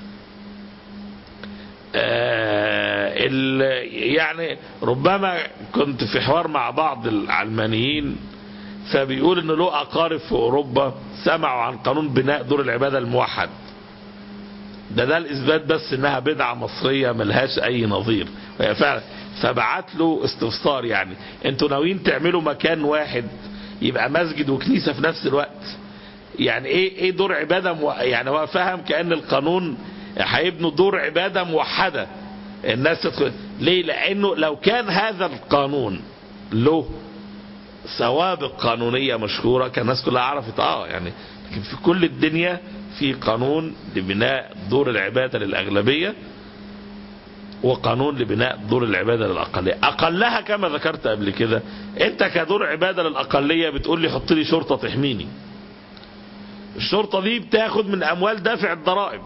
آه يعني ربما كنت في حوار مع بعض العلمانيين فبيقول ان له اقارب في اوروبا سمعوا عن قانون بناء دور العبادة الموحد ده ده الاثبات بس انها بدعة مصرية ملهاش اي نظير وهي فعلا فبعت له استفسار يعني انتوا ناويين تعملوا مكان واحد يبقى مسجد وكنيسة في نفس الوقت يعني ايه ايه دور عبادة مو... يعني هو فهم كأن القانون هيبنوا دور عبادة موحدة الناس تدخل ليه لانه لو كان هذا القانون له سوابق قانونية مشهورة كان الناس كلها عرفت اه يعني لكن في كل الدنيا في قانون لبناء دور العبادة للأغلبية وقانون لبناء دور العبادة للأقلية أقلها كما ذكرت قبل كده أنت كدور عبادة للأقلية بتقول لي حط لي شرطة تحميني الشرطة دي بتاخد من أموال دافع الضرائب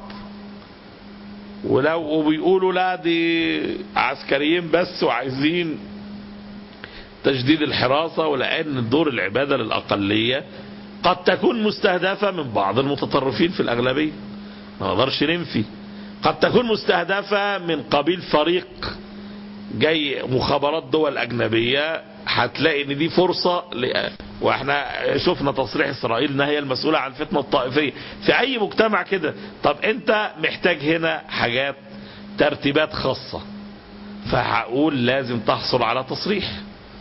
ولو وبيقولوا لا دي عسكريين بس وعايزين تجديد الحراسة ولأن دور العبادة للأقلية قد تكون مستهدفة من بعض المتطرفين في الأغلبية ما نقدرش ننفي قد تكون مستهدفة من قبيل فريق جاي مخابرات دول أجنبية هتلاقي ان دي فرصة ل... واحنا شفنا تصريح اسرائيل انها هي المسؤولة عن فتنة الطائفية في اي مجتمع كده طب انت محتاج هنا حاجات ترتيبات خاصة فهقول لازم تحصل على تصريح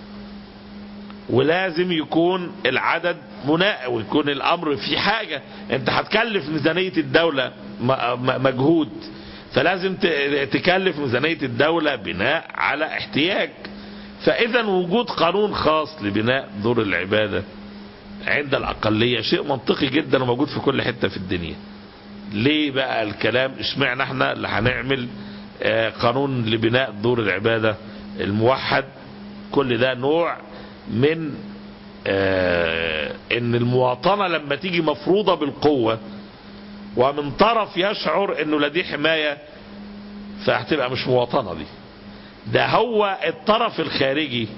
ولازم يكون العدد مناء ويكون الامر في حاجة انت هتكلف ميزانية الدولة مجهود فلازم تكلف ميزانية الدولة بناء على احتياج فاذا وجود قانون خاص لبناء دور العبادة عند الاقلية شيء منطقي جدا وموجود في كل حتة في الدنيا ليه بقى الكلام اشمعنا احنا اللي هنعمل قانون لبناء دور العبادة الموحد كل ده نوع من آه ان المواطنة لما تيجي مفروضة بالقوة ومن طرف يشعر انه لديه حماية فهتبقى مش مواطنة دي ده هو الطرف الخارجي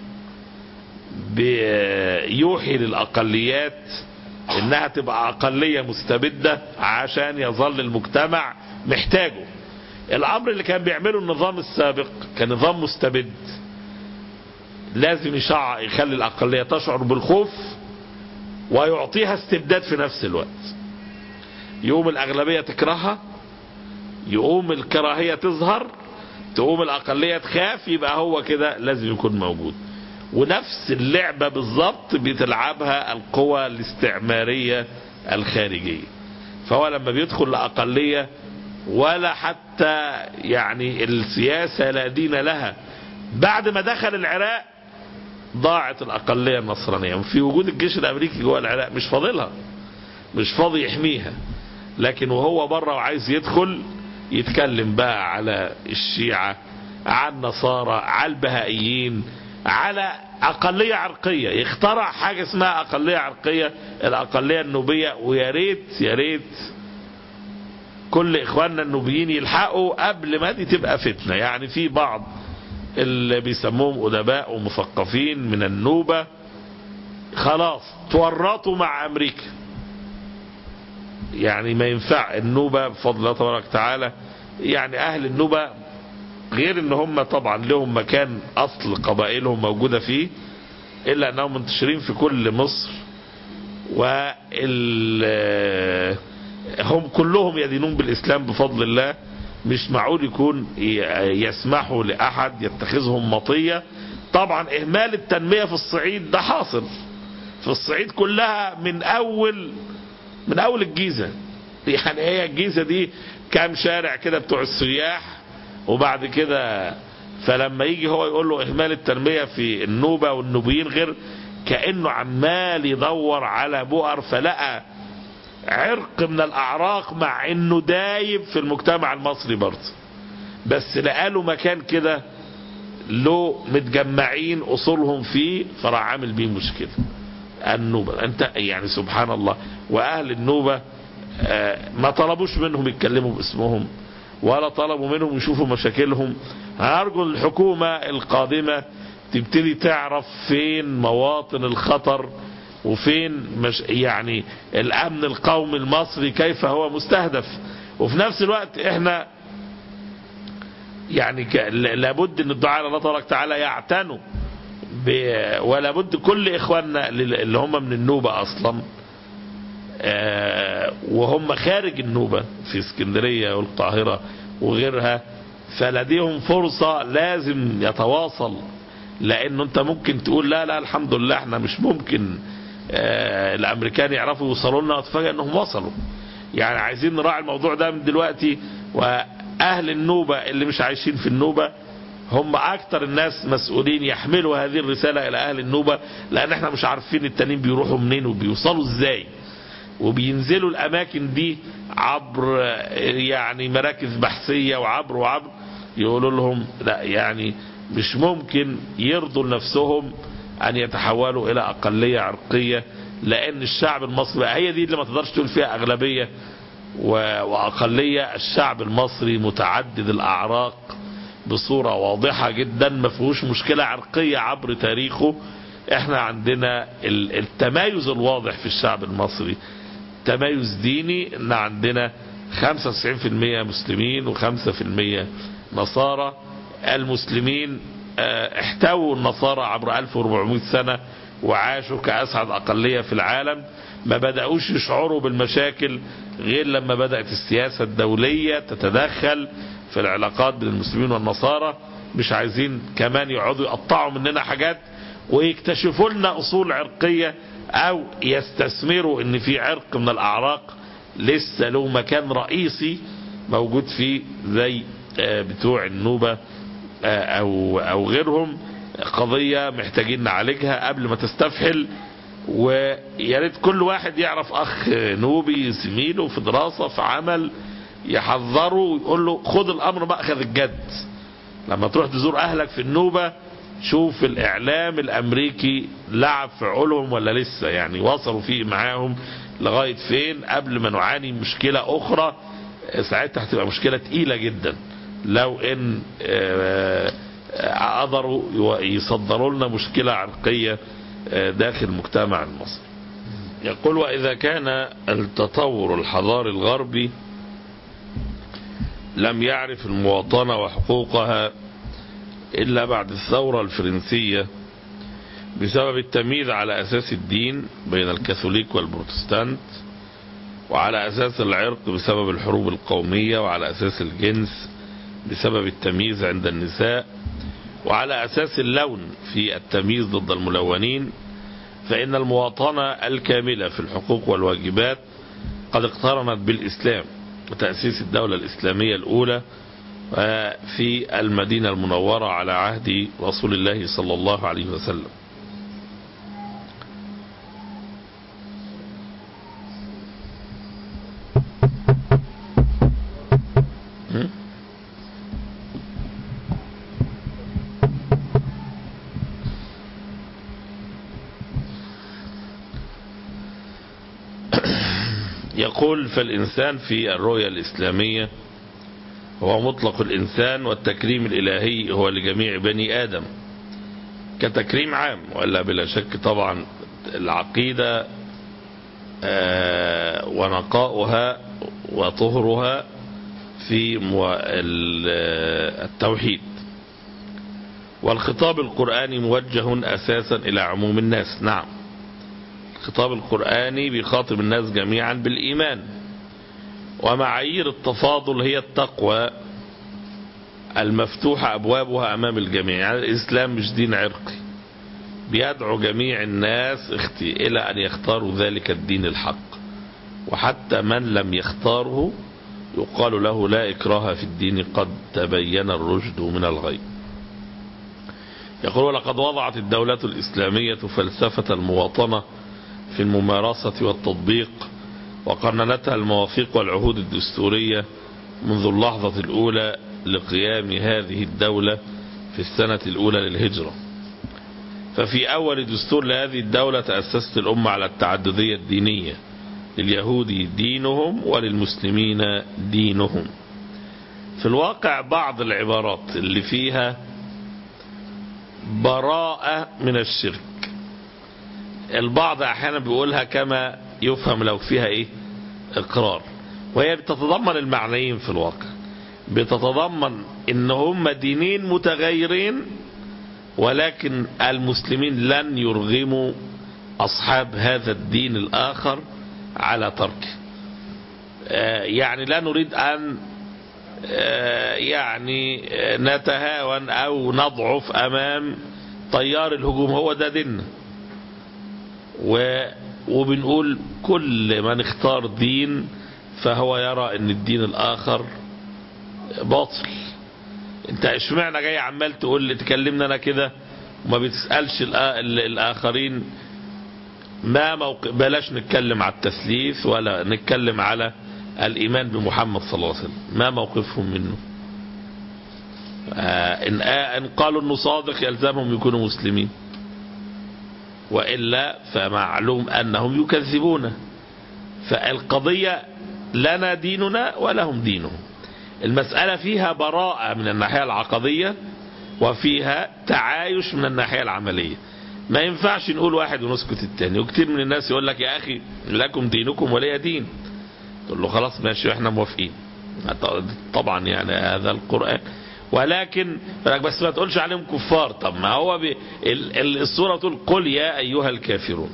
بيوحي للأقليات انها تبقى أقلية مستبدة عشان يظل المجتمع محتاجه الأمر اللي كان بيعمله النظام السابق كان نظام مستبد لازم يشع يخلي الأقلية تشعر بالخوف ويعطيها استبداد في نفس الوقت يقوم الأغلبية تكرهها يقوم الكراهية تظهر تقوم الأقلية تخاف يبقى هو كده لازم يكون موجود ونفس اللعبة بالظبط بتلعبها القوى الاستعمارية الخارجية فهو لما بيدخل لأقلية ولا حتى يعني السياسة لا دين لها بعد ما دخل العراق ضاعت الأقلية النصرانية في وجود الجيش الأمريكي جوه العراق مش فاضلها مش فاضي يحميها لكن وهو بره وعايز يدخل يتكلم بقى على الشيعة على النصارى على البهائيين على أقلية عرقية يخترع حاجة اسمها أقلية عرقية الأقلية النوبية ويا ريت يا ريت كل إخواننا النوبيين يلحقوا قبل ما دي تبقى فتنة يعني في بعض اللي بيسموهم أدباء ومثقفين من النوبة خلاص تورطوا مع أمريكا يعني ما ينفع النوبة بفضل الله تبارك وتعالى يعني أهل النوبة غير ان هم طبعا لهم مكان أصل قبائلهم موجودة فيه إلا أنهم منتشرين في كل مصر وال هم كلهم يدينون بالإسلام بفضل الله مش معقول يكون يسمحوا لأحد يتخذهم مطية طبعا إهمال التنمية في الصعيد ده حاصل في الصعيد كلها من أول من أول الجيزة يعني هي الجيزة دي كام شارع كده بتوع السياح وبعد كده فلما يجي هو يقول له إهمال التنمية في النوبة والنوبيين غير كأنه عمال يدور على بؤر فلقى عرق من الأعراق مع انه دايب في المجتمع المصري برضه بس لقاله مكان كده له متجمعين اصولهم فيه فراح عامل بيه مشكله النوبه انت يعني سبحان الله واهل النوبه ما طلبوش منهم يتكلموا باسمهم ولا طلبوا منهم يشوفوا مشاكلهم هرجو الحكومه القادمه تبتدي تعرف فين مواطن الخطر وفين مش يعني الامن القومي المصري كيف هو مستهدف وفي نفس الوقت احنا يعني لابد ان الدعاء الله تبارك وتعالى يعتنوا ولا بد كل اخواننا اللي هم من النوبة اصلا وهم خارج النوبة في اسكندرية والقاهرة وغيرها فلديهم فرصة لازم يتواصل لانه انت ممكن تقول لا لا الحمد لله احنا مش ممكن الامريكان يعرفوا يوصلوا لنا وتفاجئ انهم وصلوا يعني عايزين نراعي الموضوع ده من دلوقتي واهل النوبة اللي مش عايشين في النوبة هم اكتر الناس مسؤولين يحملوا هذه الرسالة الى اهل النوبة لان احنا مش عارفين التانيين بيروحوا منين وبيوصلوا ازاي وبينزلوا الاماكن دي عبر يعني مراكز بحثية وعبر وعبر يقولوا لهم لا يعني مش ممكن يرضوا لنفسهم ان يتحولوا الى اقلية عرقية لان الشعب المصري هي دي اللي ما تقدرش تقول فيها اغلبية واقلية الشعب المصري متعدد الاعراق بصورة واضحة جدا ما فيهوش مشكلة عرقية عبر تاريخه احنا عندنا التمايز الواضح في الشعب المصري تمايز ديني ان عندنا 95% مسلمين و5% نصارى المسلمين احتووا النصارى عبر 1400 سنة وعاشوا كأسعد أقلية في العالم ما بدأوش يشعروا بالمشاكل غير لما بدأت السياسة الدولية تتدخل في العلاقات بين المسلمين والنصارى مش عايزين كمان يقعدوا يقطعوا مننا حاجات ويكتشفوا لنا أصول عرقية أو يستثمروا ان في عرق من الأعراق لسه له مكان رئيسي موجود فيه زي بتوع النوبة أو, أو غيرهم قضية محتاجين نعالجها قبل ما تستفحل ويا ريت كل واحد يعرف أخ نوبي زميله في دراسة في عمل يحذره ويقول له خد الأمر مأخذ الجد لما تروح تزور أهلك في النوبة شوف الإعلام الأمريكي لعب في عقولهم ولا لسه يعني وصلوا فيه معاهم لغاية فين قبل ما نعاني مشكلة أخرى ساعتها هتبقى مشكلة تقيلة جدا لو ان قدروا يصدروا لنا مشكلة عرقية داخل المجتمع المصري يقول وإذا كان التطور الحضاري الغربي لم يعرف المواطنة وحقوقها إلا بعد الثورة الفرنسية بسبب التمييز على أساس الدين بين الكاثوليك والبروتستانت وعلى أساس العرق بسبب الحروب القومية وعلى أساس الجنس بسبب التمييز عند النساء وعلى أساس اللون في التمييز ضد الملونين فإن المواطنة الكاملة في الحقوق والواجبات قد اقترنت بالإسلام وتأسيس الدولة الإسلامية الأولى في المدينة المنورة على عهد رسول الله صلى الله عليه وسلم يقول فالإنسان في الرؤية الإسلامية هو مطلق الإنسان والتكريم الإلهي هو لجميع بني آدم كتكريم عام ولا بلا شك طبعا العقيدة ونقاؤها وطهرها في التوحيد والخطاب القرآني موجه أساسا إلى عموم الناس نعم الخطاب القرآني بيخاطب الناس جميعا بالإيمان ومعايير التفاضل هي التقوى المفتوحة أبوابها أمام الجميع يعني الإسلام مش دين عرقي بيدعو جميع الناس اختي إلى أن يختاروا ذلك الدين الحق وحتى من لم يختاره يقال له لا إكراه في الدين قد تبين الرشد من الغي يقول ولقد وضعت الدولة الإسلامية فلسفة المواطنة في الممارسة والتطبيق وقننتها المواثيق والعهود الدستورية منذ اللحظة الأولى لقيام هذه الدولة في السنة الأولى للهجرة ففي أول دستور لهذه الدولة تأسست الأمة على التعددية الدينية لليهود دينهم وللمسلمين دينهم في الواقع بعض العبارات اللي فيها براءة من الشرك البعض أحيانا بيقولها كما يفهم لو فيها إيه إقرار وهي بتتضمن المعنيين في الواقع بتتضمن ان هم دينين متغيرين ولكن المسلمين لن يرغموا اصحاب هذا الدين الاخر على تركه يعني لا نريد ان يعني نتهاون او نضعف امام طيار الهجوم هو ده ديننا وبنقول كل من اختار دين فهو يرى ان الدين الاخر باطل انت اشمعنى جاي عمال تقول لي تكلمنا انا كده وما بتسالش الاخرين ما موقع بلاش نتكلم على التثليث ولا نتكلم على الايمان بمحمد صلى الله عليه وسلم ما موقفهم منه آه ان, آه ان قالوا انه صادق يلزمهم يكونوا مسلمين والا فمعلوم انهم يكذبونه فالقضيه لنا ديننا ولهم دينهم المسألة فيها براءة من الناحية العقدية وفيها تعايش من الناحية العملية ما ينفعش نقول واحد ونسكت التاني وكتير من الناس يقول لك يا أخي لكم دينكم ولي دين تقول له خلاص ماشي احنا موافقين طبعا يعني هذا القرآن ولكن بس ما تقولش عليهم كفار طب ما هو بي الصورة تقول قل يا أيها الكافرون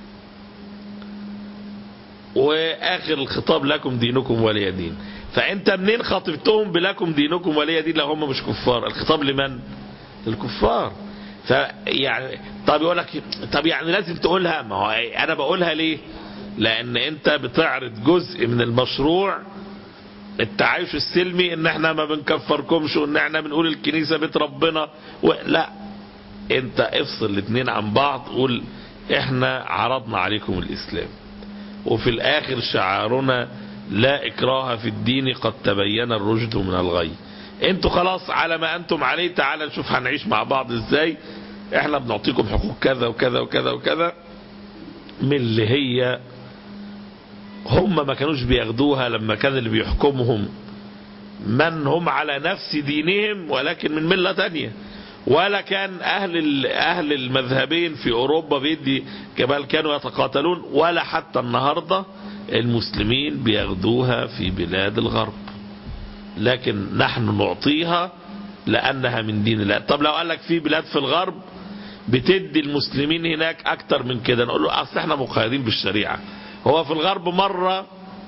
واخر الخطاب لكم دينكم ولي دين فانت منين خاطبتهم بلكم دينكم ولي دين لو هم مش كفار الخطاب لمن للكفار فيعني طب يقول لك طب يعني لازم تقولها ما هو انا بقولها ليه لان انت بتعرض جزء من المشروع التعايش السلمي ان احنا ما بنكفركمش وان احنا بنقول الكنيسة بيت ربنا و... لا انت افصل الاثنين عن بعض قول احنا عرضنا عليكم الاسلام وفي الاخر شعارنا لا اكراه في الدين قد تبين الرشد من الغي انتوا خلاص على ما انتم عليه تعال نشوف هنعيش مع بعض ازاي احنا بنعطيكم حقوق كذا وكذا وكذا وكذا من اللي هي هم ما كانوش بياخدوها لما كان اللي بيحكمهم من هم على نفس دينهم ولكن من ملة تانية ولا كان اهل اهل المذهبين في اوروبا بيدي كبال كانوا يتقاتلون ولا حتى النهارده المسلمين بياخدوها في بلاد الغرب لكن نحن نعطيها لانها من دين الله طب لو قال لك في بلاد في الغرب بتدي المسلمين هناك اكتر من كده نقول له اصل احنا مقيدين بالشريعه هو في الغرب مره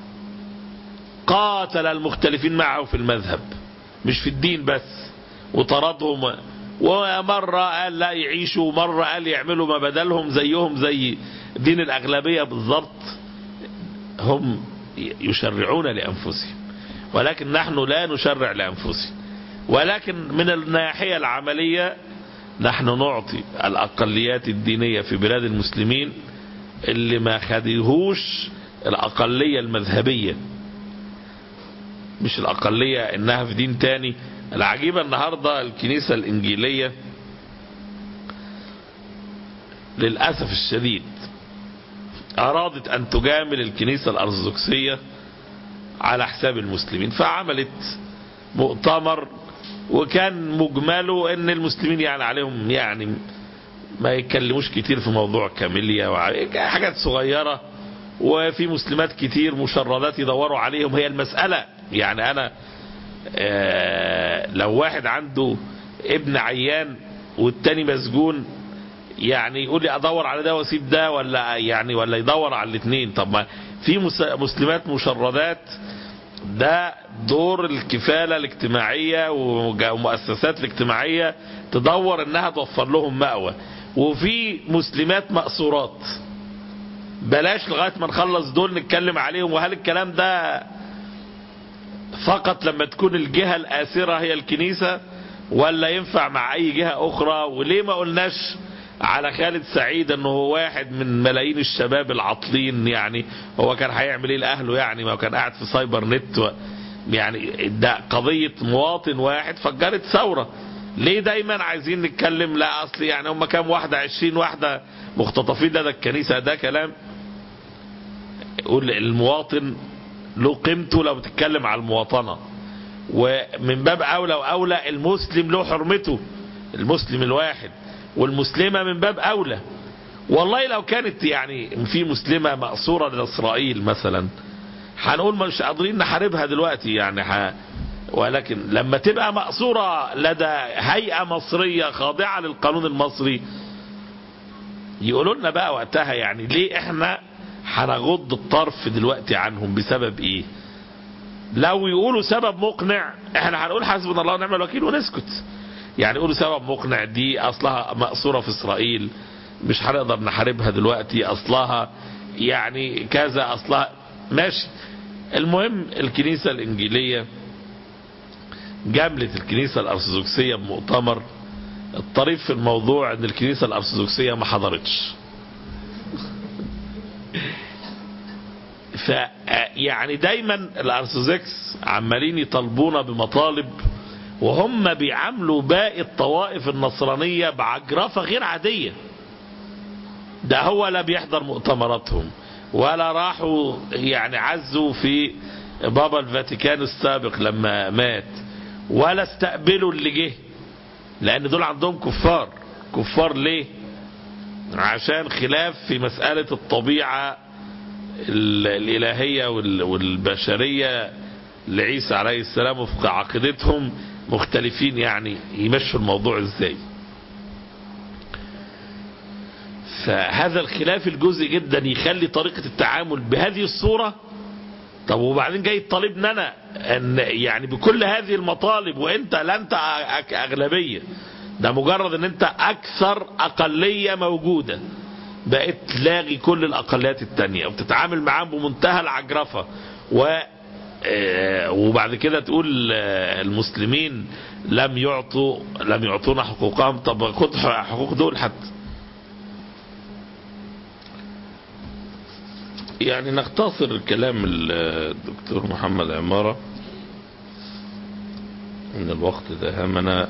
قاتل المختلفين معه في المذهب مش في الدين بس وطردهم ومرة قال لا يعيشوا ومرة قال يعملوا ما بدلهم زيهم زي دين الأغلبية بالضبط هم يشرعون لأنفسهم ولكن نحن لا نشرع لأنفسهم ولكن من الناحية العملية نحن نعطي الأقليات الدينية في بلاد المسلمين اللي ما خديهوش الأقلية المذهبية مش الأقلية إنها في دين تاني العجيبة النهاردة الكنيسة الإنجيلية للأسف الشديد أرادت أن تجامل الكنيسة الأرثوذكسية على حساب المسلمين فعملت مؤتمر وكان مجمله ان المسلمين يعني عليهم يعني ما يتكلموش كتير في موضوع كاميليا حاجات صغيرة وفي مسلمات كتير مشردات يدوروا عليهم هي المسألة يعني انا لو واحد عنده ابن عيان والتاني مسجون يعني يقول لي ادور على ده واسيب ده ولا يعني ولا يدور على الاثنين طب ما في مسلمات مشردات ده دور الكفالة الاجتماعية ومؤسسات الاجتماعية تدور انها توفر لهم مأوى وفي مسلمات مأسورات بلاش لغاية ما نخلص دول نتكلم عليهم وهل الكلام ده فقط لما تكون الجهة الآسرة هي الكنيسة ولا ينفع مع أي جهة أخرى وليه ما قلناش على خالد سعيد انه هو واحد من ملايين الشباب العاطلين يعني هو كان هيعمل ايه لاهله يعني ما كان قاعد في سايبر نت و... يعني ده قضية مواطن واحد فجرت ثورة ليه دايما عايزين نتكلم لا اصل يعني هم كام واحدة عشرين واحدة مختطفين لدى الكنيسة ده كلام يقول المواطن له قيمته لو بتتكلم على المواطنة ومن باب اولى واولى المسلم له حرمته المسلم الواحد والمسلمة من باب اولى والله لو كانت يعني في مسلمة مأسورة لإسرائيل مثلا هنقول مش قادرين نحاربها دلوقتي يعني ح... ولكن لما تبقى مأسورة لدى هيئة مصرية خاضعة للقانون المصري يقولوا لنا بقى وقتها يعني ليه احنا هنغض الطرف دلوقتي عنهم بسبب ايه لو يقولوا سبب مقنع احنا هنقول حسبنا الله ونعم الوكيل ونسكت يعني يقولوا سبب مقنع دي اصلها مأسورة في اسرائيل مش هنقدر نحاربها دلوقتي اصلها يعني كذا اصلها ماشي المهم الكنيسة الانجيلية جملة الكنيسة الارثوذكسية بمؤتمر الطريف في الموضوع ان الكنيسة الارثوذكسية ما حضرتش ف يعني دايما الارثوذكس عمالين يطالبونا بمطالب وهم بيعاملوا باقي الطوائف النصرانية بعجرفة غير عادية ده هو لا بيحضر مؤتمراتهم ولا راحوا يعني عزوا في بابا الفاتيكان السابق لما مات ولا استقبلوا اللي جه لان دول عندهم كفار كفار ليه عشان خلاف في مسألة الطبيعة الإلهية والبشرية لعيسى عليه السلام وفق عقيدتهم مختلفين يعني يمشوا الموضوع ازاي فهذا الخلاف الجزء جدا يخلي طريقة التعامل بهذه الصورة طب وبعدين جاي تطالبني انا ان يعني بكل هذه المطالب وانت لا انت اغلبية ده مجرد ان انت اكثر اقلية موجودة بقيت لاغي كل الاقليات التانية وبتتعامل معاهم بمنتهى العجرفة و وبعد كده تقول المسلمين لم يعطوا لم يعطونا حقوقهم طب خد حقوق دول حتى يعني نختصر كلام الدكتور محمد عمارة ان الوقت دهمنا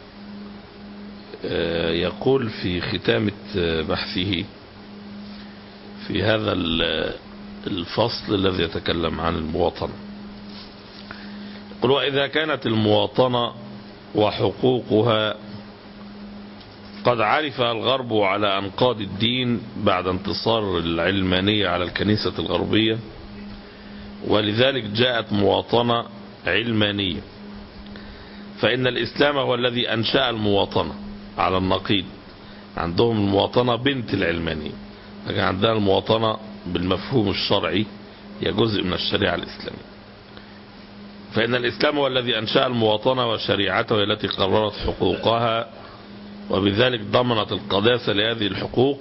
يقول في ختامة بحثه في هذا الفصل الذي يتكلم عن المواطنة يقول وإذا كانت المواطنة وحقوقها قد عرفها الغرب على أنقاض الدين بعد انتصار العلمانية على الكنيسة الغربية ولذلك جاءت مواطنة علمانية فإن الإسلام هو الذي أنشأ المواطنة على النقيض عندهم المواطنة بنت العلمانية لكن عندنا المواطنة بالمفهوم الشرعي هي جزء من الشريعة الإسلامية فإن الإسلام هو الذي أنشأ المواطنة وشريعته التي قررت حقوقها وبذلك ضمنت القداسة لهذه الحقوق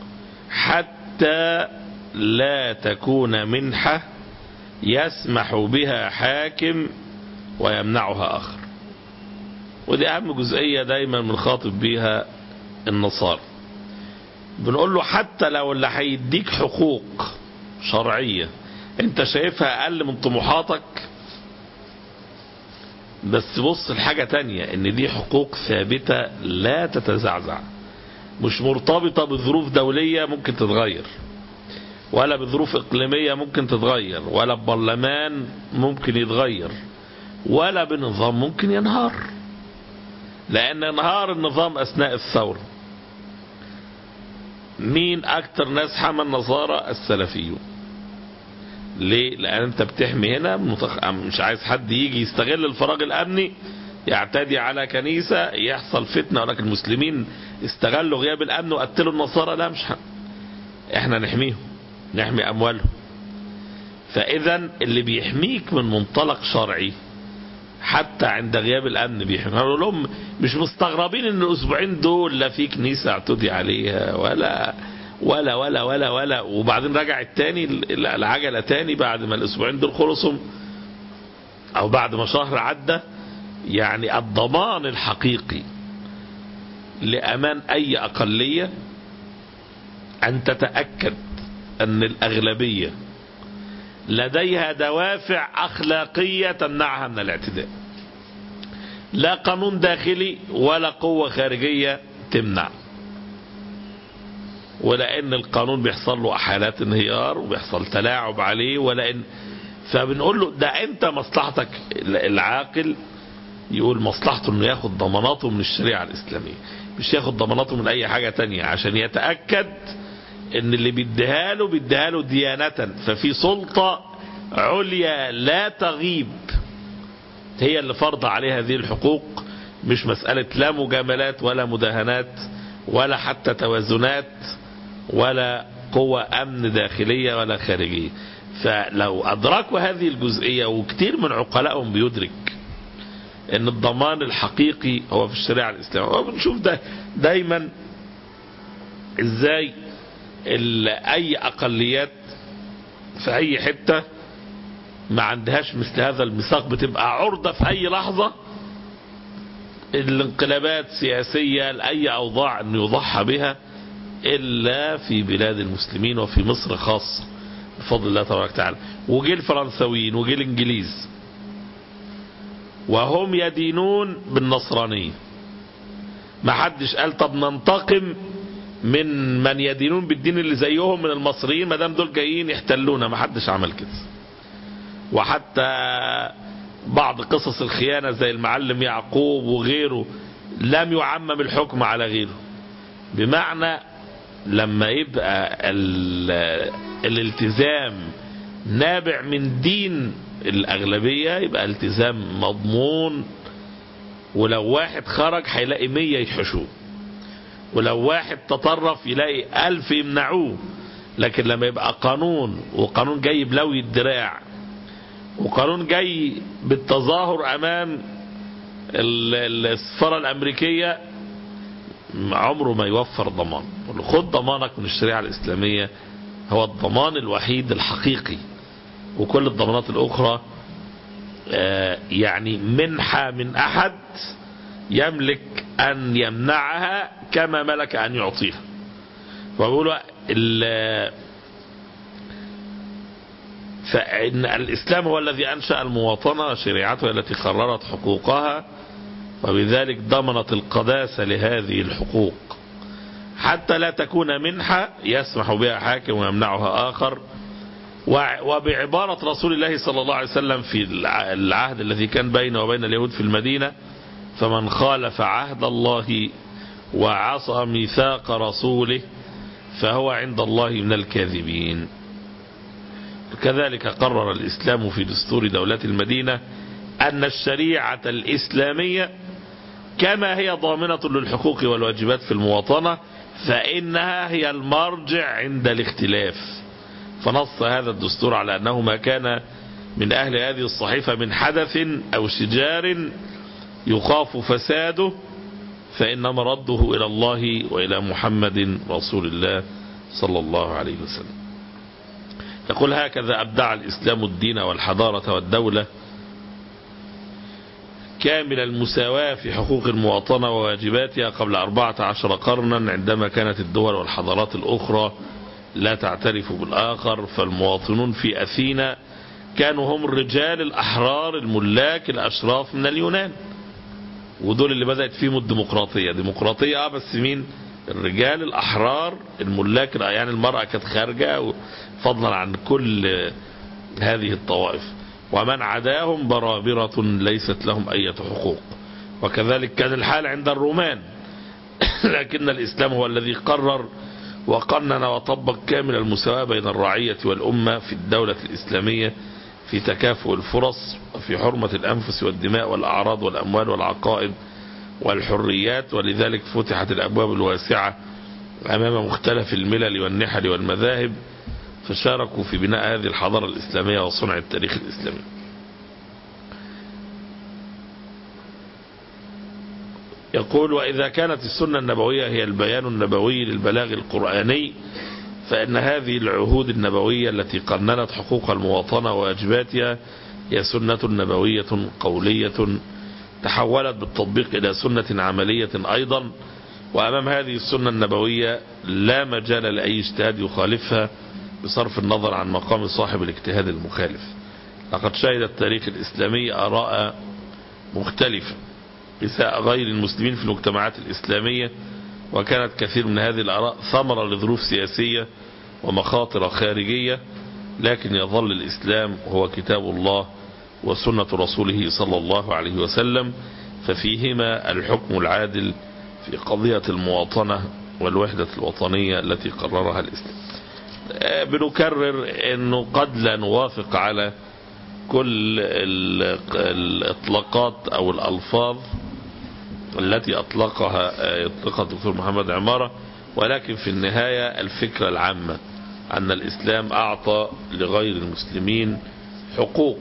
حتى لا تكون منحة يسمح بها حاكم ويمنعها آخر ودي أهم جزئية دايما بنخاطب بيها النصارى بنقول له حتى لو اللي هيديك حقوق شرعية انت شايفها أقل من طموحاتك بس بص الحاجة تانية ان دي حقوق ثابتة لا تتزعزع مش مرتبطة بظروف دولية ممكن تتغير ولا بظروف اقليمية ممكن تتغير ولا ببرلمان ممكن يتغير ولا بنظام ممكن ينهار لان انهار النظام اثناء الثورة مين اكتر ناس حمى النصارى السلفيون ليه لان انت بتحمي هنا متخ... مش عايز حد يجي يستغل الفراغ الامني يعتدي على كنيسة يحصل فتنة ولكن المسلمين استغلوا غياب الامن وقتلوا النصارى لا مش ح... احنا نحميهم نحمي اموالهم فاذا اللي بيحميك من منطلق شرعي حتى عند غياب الامن بيحمي نقول لهم مش مستغربين ان الاسبوعين دول لا في كنيسة اعتدي عليها ولا ولا ولا ولا ولا وبعدين رجعت تاني العجلة تاني بعد ما الاسبوعين دول خلصوا او بعد ما شهر عدى يعني الضمان الحقيقي لأمان أي أقلية أن تتأكد أن الأغلبية لديها دوافع أخلاقية تمنعها من الاعتداء لا قانون داخلي ولا قوة خارجية تمنع ولأن القانون بيحصل له حالات انهيار وبيحصل تلاعب عليه ولأن فبنقول له ده انت مصلحتك العاقل يقول مصلحته انه ياخد ضماناته من الشريعة الإسلامية مش ياخد ضماناته من أي حاجة تانية عشان يتأكد ان اللي بيديها له بيديها له ديانة ففي سلطة عليا لا تغيب هي اللي فرض عليها هذه الحقوق مش مسألة لا مجاملات ولا مداهنات ولا حتى توازنات ولا قوة أمن داخلية ولا خارجية فلو أدركوا هذه الجزئية وكتير من عقلائهم بيدرك ان الضمان الحقيقي هو في الشريعة الإسلامية وبنشوف ده دايما ازاي اي اقليات في اي حتة ما عندهاش مثل هذا الميثاق بتبقى عرضة في اي لحظة الانقلابات سياسية لأي أوضاع أن يضحى بها إلا في بلاد المسلمين وفي مصر خاصة بفضل الله تبارك وتعالى وجي الفرنسويين وجي الإنجليز وهم يدينون بالنصرانية ما حدش قال طب ننتقم من من يدينون بالدين اللي زيهم من المصريين ما دام دول جايين يحتلونا ما حدش عمل كده وحتى بعض قصص الخيانة زي المعلم يعقوب وغيره لم يعمم الحكم على غيره بمعنى لما يبقى الالتزام نابع من دين الأغلبية يبقى التزام مضمون ولو واحد خرج هيلاقي مية يحشوه ولو واحد تطرف يلاقي ألف يمنعوه لكن لما يبقى قانون وقانون جاي بلوي الدراع وقانون جاي بالتظاهر أمام السفارة الأمريكية عمره ما يوفر ضمان خد ضمانك من الشريعة الإسلامية هو الضمان الوحيد الحقيقي وكل الضمانات الأخرى يعني منحة من أحد يملك أن يمنعها كما ملك أن يعطيها وبقولوا فإن الإسلام هو الذي أنشأ المواطنة شريعته التي قررت حقوقها وبذلك ضمنت القداسة لهذه الحقوق حتى لا تكون منحة يسمح بها حاكم ويمنعها آخر وبعبارة رسول الله صلى الله عليه وسلم في العهد الذي كان بينه وبين اليهود في المدينة فمن خالف عهد الله وعصى ميثاق رسوله فهو عند الله من الكاذبين كذلك قرر الإسلام في دستور دولة المدينة أن الشريعة الإسلامية كما هي ضامنة للحقوق والواجبات في المواطنة فإنها هي المرجع عند الاختلاف فنص هذا الدستور على أنه ما كان من أهل هذه الصحيفة من حدث أو شجار يخاف فساده فإن مرده إلى الله وإلى محمد رسول الله صلى الله عليه وسلم يقول هكذا أبدع الإسلام الدين والحضارة والدولة كامل المساواة في حقوق المواطنة وواجباتها قبل أربعة عشر قرنا عندما كانت الدول والحضارات الأخرى لا تعترف بالآخر فالمواطنون في أثينا كانوا هم الرجال الأحرار الملاك الأشراف من اليونان ودول اللي بدأت فيهم الديمقراطية ديمقراطية بس مين الرجال الأحرار الملاك يعني المرأة كانت خارجة فضلا عن كل هذه الطوائف ومن عداهم برابرة ليست لهم أي حقوق وكذلك كان الحال عند الرومان لكن الإسلام هو الذي قرر وقنن وطبق كامل المساواة بين الرعية والأمة في الدولة الإسلامية في تكافؤ الفرص وفي حرمة الأنفس والدماء والأعراض والأموال والعقائد والحريات ولذلك فتحت الأبواب الواسعة أمام مختلف الملل والنحل والمذاهب فشاركوا في بناء هذه الحضارة الإسلامية وصنع التاريخ الإسلامي يقول وإذا كانت السنة النبوية هي البيان النبوي للبلاغ القرآني فإن هذه العهود النبوية التي قننت حقوق المواطنة وواجباتها هي سنة نبوية قولية تحولت بالتطبيق إلى سنة عملية أيضا وأمام هذه السنة النبوية لا مجال لأي اجتهاد يخالفها بصرف النظر عن مقام صاحب الاجتهاد المخالف لقد شهد التاريخ الإسلامي آراء مختلفة إساءة غير المسلمين في المجتمعات الإسلامية وكانت كثير من هذه الآراء ثمرة لظروف سياسية ومخاطر خارجية لكن يظل الإسلام هو كتاب الله وسنة رسوله صلى الله عليه وسلم ففيهما الحكم العادل في قضية المواطنة والوحدة الوطنية التي قررها الإسلام بنكرر أنه قد لا نوافق على كل الإطلاقات أو الألفاظ التي أطلقها يطلقها الدكتور محمد عمارة ولكن في النهاية الفكرة العامة أن الإسلام أعطى لغير المسلمين حقوق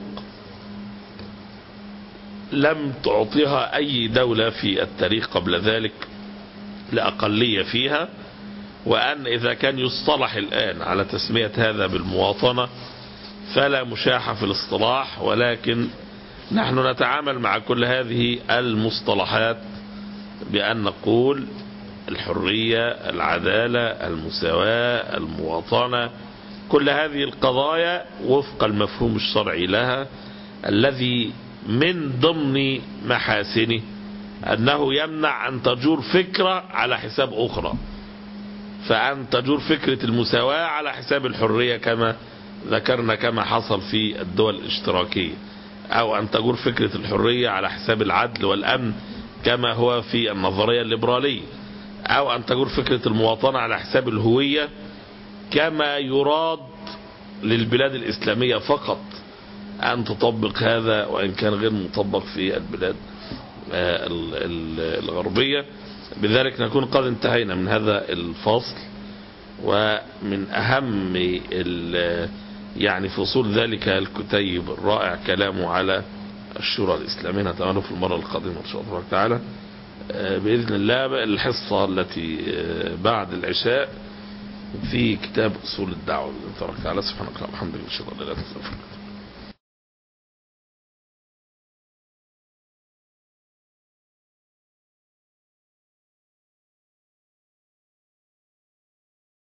لم تعطيها أي دولة في التاريخ قبل ذلك لأقلية فيها وأن إذا كان يصطلح الآن على تسمية هذا بالمواطنة فلا مشاحة في الاصطلاح ولكن نحن نتعامل مع كل هذه المصطلحات بأن نقول الحرية العدالة المساواة المواطنة كل هذه القضايا وفق المفهوم الشرعي لها الذي من ضمن محاسنه أنه يمنع أن تجور فكرة على حساب أخرى فأن تجور فكرة المساواة على حساب الحرية كما ذكرنا كما حصل في الدول الاشتراكية أو أن تجور فكرة الحرية على حساب العدل والأمن كما هو في النظرية الليبرالية أو أن تجور فكرة المواطنة على حساب الهوية كما يراد للبلاد الإسلامية فقط أن تطبق هذا وإن كان غير مطبق في البلاد الغربية بذلك نكون قد انتهينا من هذا الفصل ومن أهم يعني فصول ذلك الكتيب الرائع كلامه على الشورى الإسلامية نتمنى في المرة القادمة إن شاء الله تعالى بإذن الله الحصة التي بعد العشاء في كتاب أصول الدعوة تبارك تعالى سبحانك اللهم وبحمدك أشهد أن لا إله إلا أنت